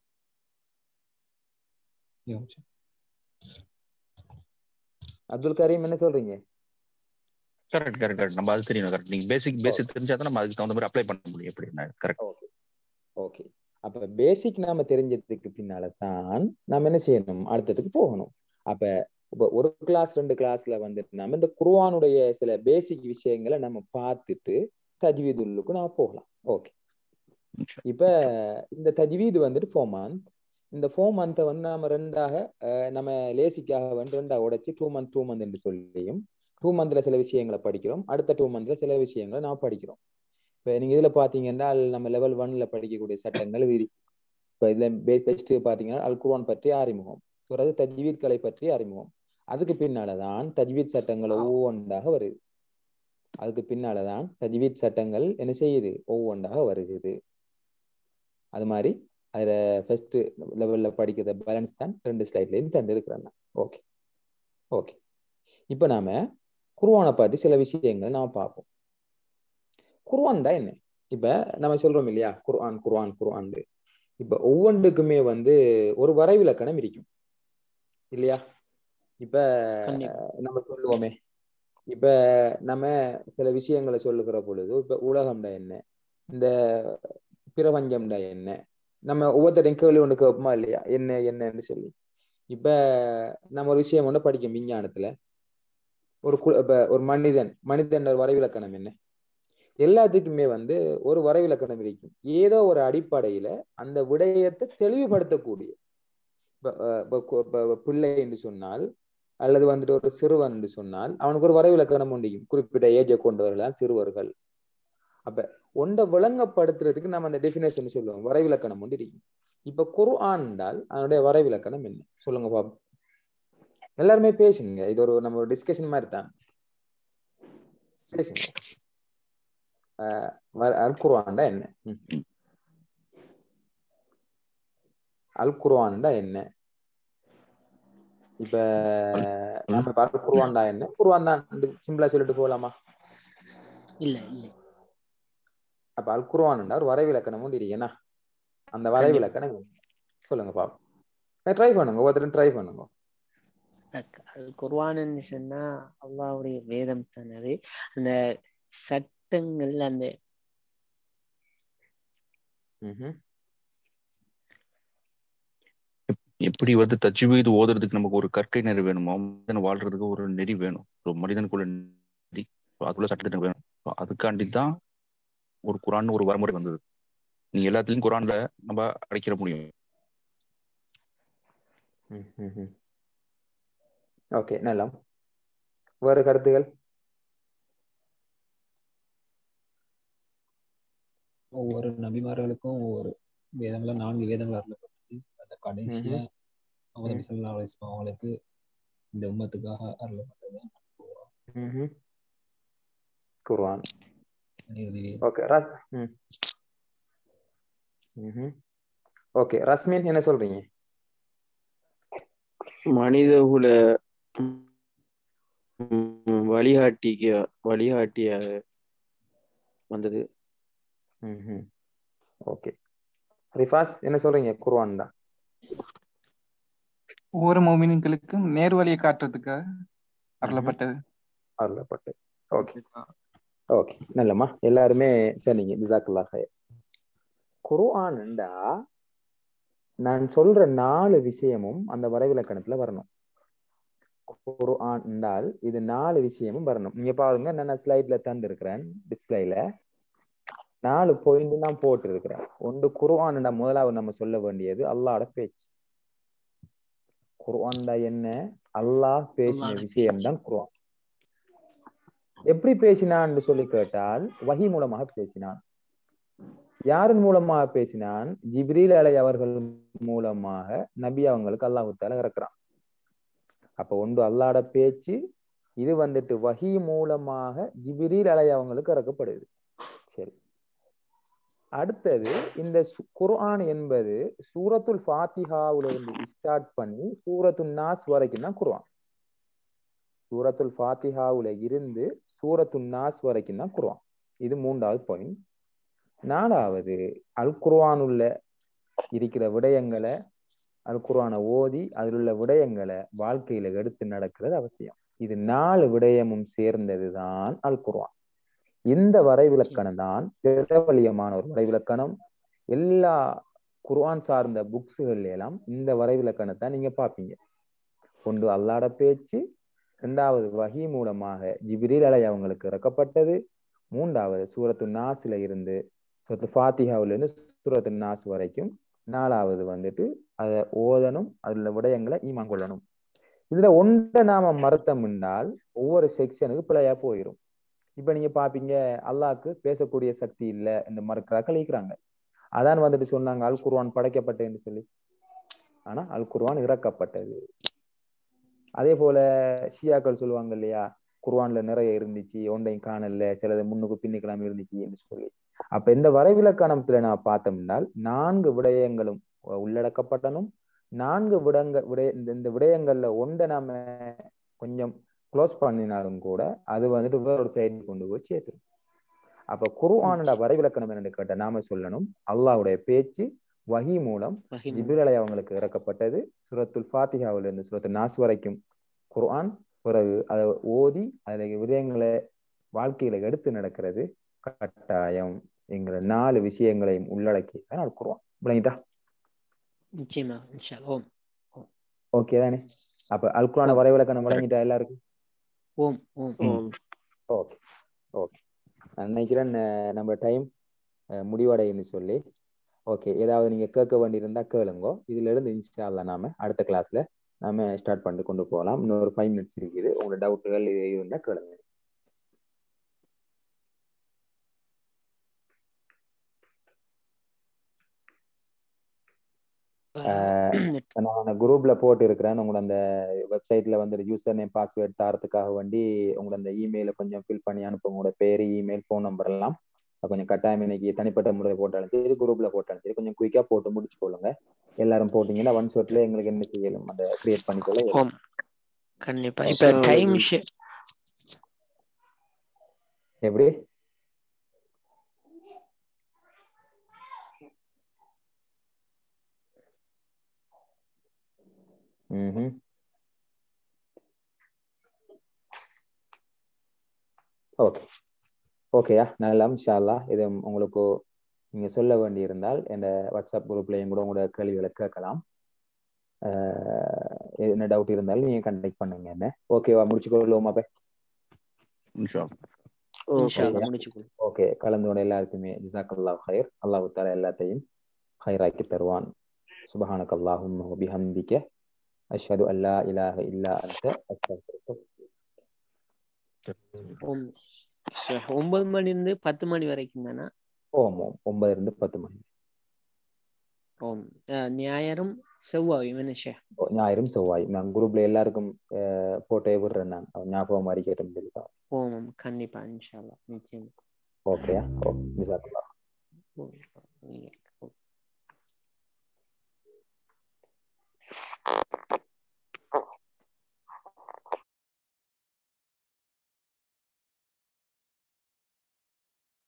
அப்துல் கரீம் என்ன சொல்றீங்க கரெக்ட் கரெக்ட் கரெக்ட் நம்ம அது தெரியும் கரெக்ட் நீங்க பேசிக் பேசிக் தெரிஞ்சா தான் நம்ம அதுக்கு தகுந்த மாதிரி அப்ளை பண்ண முடியும் எப்படி கரெக்ட் ஓகே ஓகே அப்ப பேசிக் நாம தெரிஞ்சதுக்கு பின்னால தான் நாம என்ன செய்யணும் அடுத்ததுக்கு போகணும் அப்ப இப்ப ஒரு கிளாஸ் ரெண்டு கிளாஸ்ல வந்துட்டு நம்ம இந்த குர்ஆனுடைய சில பேசிக் விஷயங்களை நம்ம பார்த்துட்டு தஜ்வீத் உள்ளுக்கு நாம போகலாம் ஓகே இப்ப இந்த தஜ்வீது வந்துட்டு ஃபோர் மந்த் இந்த ஃபோர் மந்த்தை வந்து நம்ம ரெண்டாக நம்ம லேசிக்காக வந்து ரெண்டாக உடைச்சு டூ மந்த் டூ மந்த் என்று சொல்லியும் டூ மந்த்ல சில விஷயங்களை படிக்கிறோம் அடுத்த டூ மந்த்ல சில விஷயங்களை நான் படிக்கிறோம் இப்போ நீங்க இதுல பாத்தீங்கன்னா நம்ம லெவல் ஒன்ல படிக்கக்கூடிய சட்டங்கள் இது இருக்கு இப்போ இதுல பெஸ்ட் பாத்தீங்கன்னா அல் குர்ஆன் பற்றி அறிமுகம் பிறகு தஜ்வீத் கலை பற்றி அறிமுகம் அதுக்கு பின்னாலதான் தஜ்வீத் சட்டங்கள் ஒவ்வொன்றாக வருது அதுக்கு பின்னாலதான் தஜ்வீத் சட்டங்கள் என்ன செய்யுது ஒவ்வொன்றாக வருகிறது அது மாதிரி அதுல ஃபர்ஸ்ட் லெவல்ல படிக்கிற பேலன்ஸ் தான் ரெண்டு ஸ்லைட்லையும் தந்திருக்கிறேன் ஓகே ஓகே இப்போ நாம குருவானை பத்தி சில விஷயங்கள் நாம பார்ப்போம் குர்ஆன் தான் என்ன இப்ப நம்ம சொல்றோம் இல்லையா குர்ஆன் குர்ஆன் குர்ஆன் இப்ப ஒவ்வொன்றுக்குமே வந்து ஒரு வரைவிலக்கணம் இருக்கும் இல்லையா இப்ப கண்டிப்பா. நம்ம சொல்லுவோமே இப்ப நம்ம சில விஷயங்களை சொல்லுகிற பொழுது இப்ப உலகம்டா என்ன இந்த பிரபஞ்சம்டா என்ன நம்ம ஒவ்வொருத்தரையும் கேள்வி ஒன்று கேட்போமா இல்லையா என்ன என்னன்னு சொல்லி இப்ப நம்ம ஒரு விஷயம் ஒன்று படிக்கும் விஞ்ஞானத்துல ஒரு கு இப்ப ஒரு மனிதன் மனிதன் ஒரு வரைவிலக்கணம் என்ன எல்லாத்துக்குமே வந்து ஒரு வரைவிலக்கணம் இருக்கும் ஏதோ ஒரு அடிப்படையில அந்த விடயத்தை தெளிவுபடுத்தக்கூடிய இப்ப அஹ் இப்ப கு- இப்ப பிள்ளை என்று சொன்னால் அல்லது வந்துட்டு ஒரு சிறுவன் என்று சொன்னால் அவனுக்கு ஒரு வரைவிலக்கணம் உண்டியும் குறிப்பிட்ட ஏஜை கொண்டவர்கள் சிறுவர்கள் அப்ப ஒன்றை விளங்கப்படுத்துறதுக்கு நம்ம அந்த டெஃபினேஷன் சொல்லுவோம் வரைவிலக்கணம் ஒன்று இருக்கும் இப்ப குர்ஆன் என்றால் அதனுடைய வரைவிலக்கணம் என்ன சொல்லுங்க பாப்போம் எல்லாருமே பேசுங்க இது ஒரு நம்ம ஒரு டிஸ்கஷன் மாதிரி தான் பேசுங்க அஹ் வ- அல் குர்ஆன்டா என்ன ம். அல் குர்ஆன்டா என்ன இப்ப நம்ம இப்ப அல் குர்ஆன்டா என்ன குர்ஆன் தான் சிம்பிளா சொல்லிட்டு போகலாமா இல்ல இல்ல அப்ப அல் குர்ஆன்டா ஒரு வரைவிலக்கணம் உண்டு இருக்கேனா அந்த வரைவிலக்கணம் என்ன? சொல்லுங்க பாப்போம் ட்ரை பண்ணுங்க ஒவ்வொருத்தரும் ட்ரை பண்ணுங்க அது குர்ஆன்னு சொன்னா அல்லாஹ்வுடைய வேதம் தானே அது அந்த சட்டங்கள் அந்த ம்ஹும். எப்படி வந்து தஜ்வீத் ஓதுறதுக்கு நமக்கு ஒரு கற்கை நெறி வேணுமோ மனிதன் வாழ்றதுக்கு ஒரு நெறி வேணும் ஒரு மனிதனுக்குள்ள நெறி அதுக்குள்ள சட்டத்திட்டம் வேணும் So அதுக்காண்டி தான் ஒரு குரான் ஒரு வரமுறை வந்தது நீ எல்லாத்துலயும் குரான்ல நம்ம அடைக்கிற முடியும் ஓகே நல்லா வேறு கருத்துகள் ஒவ்வொரு நபிமார்களுக்கும் ஒவ்வொரு வேதங்கள நான்கு வேதங்கள் அருளப்பட்டது அந்த கடைசியா முகமது நபி ஸல்லல்லாஹு அலைஹி வஸல்லம் அவங்களுக்கு இந்த உம்மத்துக்காக அருளப்பட்டது ம்ஹும். குர்ஆன் இறுதி வேதம். ஓகே ரஸ் ம் ம்ஹும். ஓகே ரஸ்மின் என்ன சொல்றீங்க மனிதகுல ம், வழிகாட்டிக்கு வழிகாட்டியாக வந்தது ம்ஹும். ஓகே ரிஃபாஸ் என்ன சொல்றீங்க குர்ஆன் தான் ஒவ்வொரு மோமின்களுக்கும் நேர்வழியை காட்டுறதுக்காக அருளப்பட்டது அருளப்பட்டு ஓகே ஓகே நல்லம்மா எல்லாருமே சொன்னீங்க ஜிசாக்குல்லா ஹயர் குர்ஆன்டா நான் சொல்ற நாலு விஷயமும் அந்த வரைவிலக்கணத்துல வரணும் குர்ஆன் என்றால் இது நாலு விஷயமும் வரணும் நீங்க பாருங்க நான் ஸ்லைட்ல தந்து இருக்கிறேன் டிஸ்பிளேல நாலு பாயிண்ட் நான் போட்டு இருக்கிறேன் ஒன்று குர்ஆன்டா முதலாவது நம்ம சொல்ல வேண்டியது அல்லாஹ்வோட பேச்சு குர்ஆன்டா என்ன அல்லாஹ் பேசின அல்லாஹ்வோட விஷயம் தான் குர்ஆன் எப்படி பேசினான்னு சொல்லி கேட்டால் வஹி மூலமாக பேசினான் யாரின் மூலமாக பேசினான் ஜிப்ரீல் அலை அவர்கள் மூலமாக நபி அவங்களுக்கு அல்லாஹு தால இறக்குறான் அப்ப ஒன்று அல்லாட பேச்சு இது வந்துட்டு வஹி மூலமாக ஜிப்ரீல் அலை அவங்களுக்கு இறக்கப்படுது சரி அடுத்தது இந்த சு- குர்ஆன் என்பது சூரத்துல் ஃபாத்திஹாவுல இருந்து ஸ்டார்ட் பண்ணி சூரத்துல் நாஸ் வரைக்கும் தான் குர்ஆன் சூரத்துல் ஃபாத்திஹாவுல இருந்து சூரத்துல் நாஸ் வரைக்கும் தான் குர்ஆன் இது மூன்றாவது பாயிண்ட் நாலாவது அல் குர்ஆனுள்ள இருக்கிற விடயங்களை அல் குர்ஆனை ஓதி அதில் உள்ள விடயங்களை வாழ்க்கையில எடுத்து நடக்கிறது அவசியம் இது நாலு விடயமும் சேர்ந்ததுதான் அல் குர்ஆன் இந்த வரைவிலக்கணம் தான் பிரபலியமான ஒரு வரைவிலக்கணம் எல்லா குர்ஆன் சார்ந்த புக்ஸுகள் எல்லாம் இந்த வரைவிலக்கணத்தை நீங்க பார்ப்பீங்க ஒன்று அல்லாட பேச்சு இரண்டாவது வஹி மூலமாக ஜிப்ரீல் அலை அவங்களுக்கு இறக்கப்பட்டது மூன்றாவது சூரத்து நாஸ்ல இருந்து சூரத்து ஃபாத்திஹாவுல இருந்து சூரத்து நாஸ் வரைக்கும் நாலாவது வந்துட்டு அதை ஓதணும் அதுல விடயங்களை ஈமான் கொள்ளணும் இதுல ஒன்றை நாம மறுத்தம் என்றால் ஒவ்வொரு செக்ஷனுக்கு பிழையா போயிடும் இப்ப நீங்க பாப்பீங்க அல்லாஹ்க்கு பேசக்கூடிய சக்தி இல்ல இந்த மறுக்கிறாக்கள் இருக்கிறாங்க அதான் வந்துட்டு சொன்னாங்க அல் குர்ஆன் படைக்கப்பட்டதுன்னு சொல்லி ஆனா அல் குர்ஆன் இறக்கப்பட்டது அதே போல ஷியாக்கள் சொல்லுவாங்க இல்லையா குர்ஆன்ல நிறைய இருந்துச்சு ஒன்றையும் காணல சிலது முன்னுக்கு பின்னுக்கெல்லாம் இருந்துச்சு என்று சொல்லி அப்ப இந்த வரைவிலக்கணத்துல நான் பார்த்தோம்னால் நான்கு விடயங்களும் உள்ளடக்கப்பட்டனும் நான்கு விடங்க விடய இந்த இந்த விடயங்கள்ல ஒன்றை நாம கொஞ்சம் க்ளோஸ் பண்ணினாலும் கூட அது வந்துட்டு வேற ஒரு சைடு கொண்டு போய் சேர்த்துரும் அப்ப குர்ஆனோட வரைவிலக்கணம் என்னன்னு கேட்ட நாம சொல்லணும் அல்லாஹ்வுடைய பேச்சு வஹி மூலம் வஹி ஜிப்ரீல் அவங்களுக்கு இறக்கப்பட்டது சூரத்துல் ஃபாத்திஹாவில இருந்து சூரத்து நாஸ் வரைக்கும் குர்ஆன் பிறகு அதை ஓதி அதுல விடயங்களை வாழ்க்கையில எடுத்து நடக்கிறது கட்டாயம் என்கிற நாலு விஷயங்களையும் உள்ளடக்கி அதனால் குர்ஆன் விளங்கிட்டா நிச்சயமா இன்ஷா அல்லாஹ். ஓம் ஓகே தானே அப்ப அல் குர்ஆன வரைவிலக்கணம் வழங்கிட்டா எல்லாருக்கும் ஓம் ஓம் ஓம் ஓகே ஓகே நான் நினைக்கிறேன் அஹ், நம்ம டைம் முடிவடையுன்னு சொல்லி ஓகே ஏதாவது நீங்க கேட்க வேண்டியிருந்தா கேளுங்கோ இதுல இருந்து இன்ஸ்டா அல்ல நாம அடுத்த கிளாஸ்ல நாம ஸ்டார்ட் பண்ணிட்டு கொண்டு போகலாம் இன்னொரு ஃபைவ் மினிட்ஸ் இருக்குது உங்களோட டவுட்டுகள் இருந்தா கேளுங்க அஹ், நான் குரூப்ல போட்டு இருக்கிறேன் உங்களோட அந்த வெப்சைட்ல வந்து யூசர் நேம் பாஸ்வேர்ட் தாரத்துக்காக வேண்டி உங்களோட அந்த இமெயில கொஞ்சம் ஃபில் பண்ணி அனுப்புங்க உங்களோட பேரு இமெயில் ஃபோன் நம்பர் எல்லாம் அது கொஞ்சம் கட்டாயம் இன்னைக்கு தனிப்பட்ட முறையில் போட்டாலும் சரி குரூப்ல போட்டாலும் சரி கொஞ்சம் குயிக்கா போட்டு முடிச்சு கொள்ளுங்க எல்லாரும் போட்டீங்கன்னா ஒன் ஷாட்ல எங்களுக்கு என்ன செய்யலும் அதை கிரியேட் பண்ணிக்கொள்ள இயலும். ஓம் கண்டிப்பா இப்ப அஸ்ஸலாமு டைம் அலைக்கும். எப்படி ம் ஓகே ஓகேயா நல்லா இன்ஷா அல்லாஹ் இது உங்களுக்கு நீங்க சொல்ல வேண்டியிருந்தால் இந்த வாட்ஸ்அப் குரூப்லயும் கூட உங்களோட கேள்விகளை கேட்கலாம் ஆஹ் என்ன டவுட் இருந்தாலும் நீங்க கண்டெக்ட் பண்ணுங்க என்ன ஓகேவா முடிச்சுக்கொள்ளுவோமா அப்ப இன்ஷா இன்ஷா ஓகே அல்லாஹ் முடிச்சுக்கொள்ளும் ஓகே கலந்தோட எல்லாருக்குமே ஜிசாக்கல்லாஹ் ஹைர் அல்லாஹ் தாலா எல்லாத்தையும் ஹைராக்கி தருவான் சுபஹானக அல்லாஹும்ம வபிஹம்திக அஷ்ஹது அல்லா இலாஹ இல்லா அன்த அஸ்தக்ஃபிருக்க ஓம் சரி, ஒன்பது மணி இருந்து பத்து மணி வரைக்கும் தானே ஓம் ஓம் ஒன்பதுல இருந்து பத்து மணி ஓம் அஹ், ஞாயிறும் செவ்வாயும் என்ன ஷே ஓ, ஞாயிறும் செவ்வாய் நான் குரூப்ல எல்லாருக்கும் அஹ், போட்டோ விடுறேன் நான் அவன் ஞாபகம் அறிக்கட்டும் சொல்லி ஓம் ஓம் கண்டிப்பா இன்ஷா அல்லாஹ் நிச்சயம் ஓகேயா ஓ ஜிசாக்கல்லாஹ் ஓம். நீங்க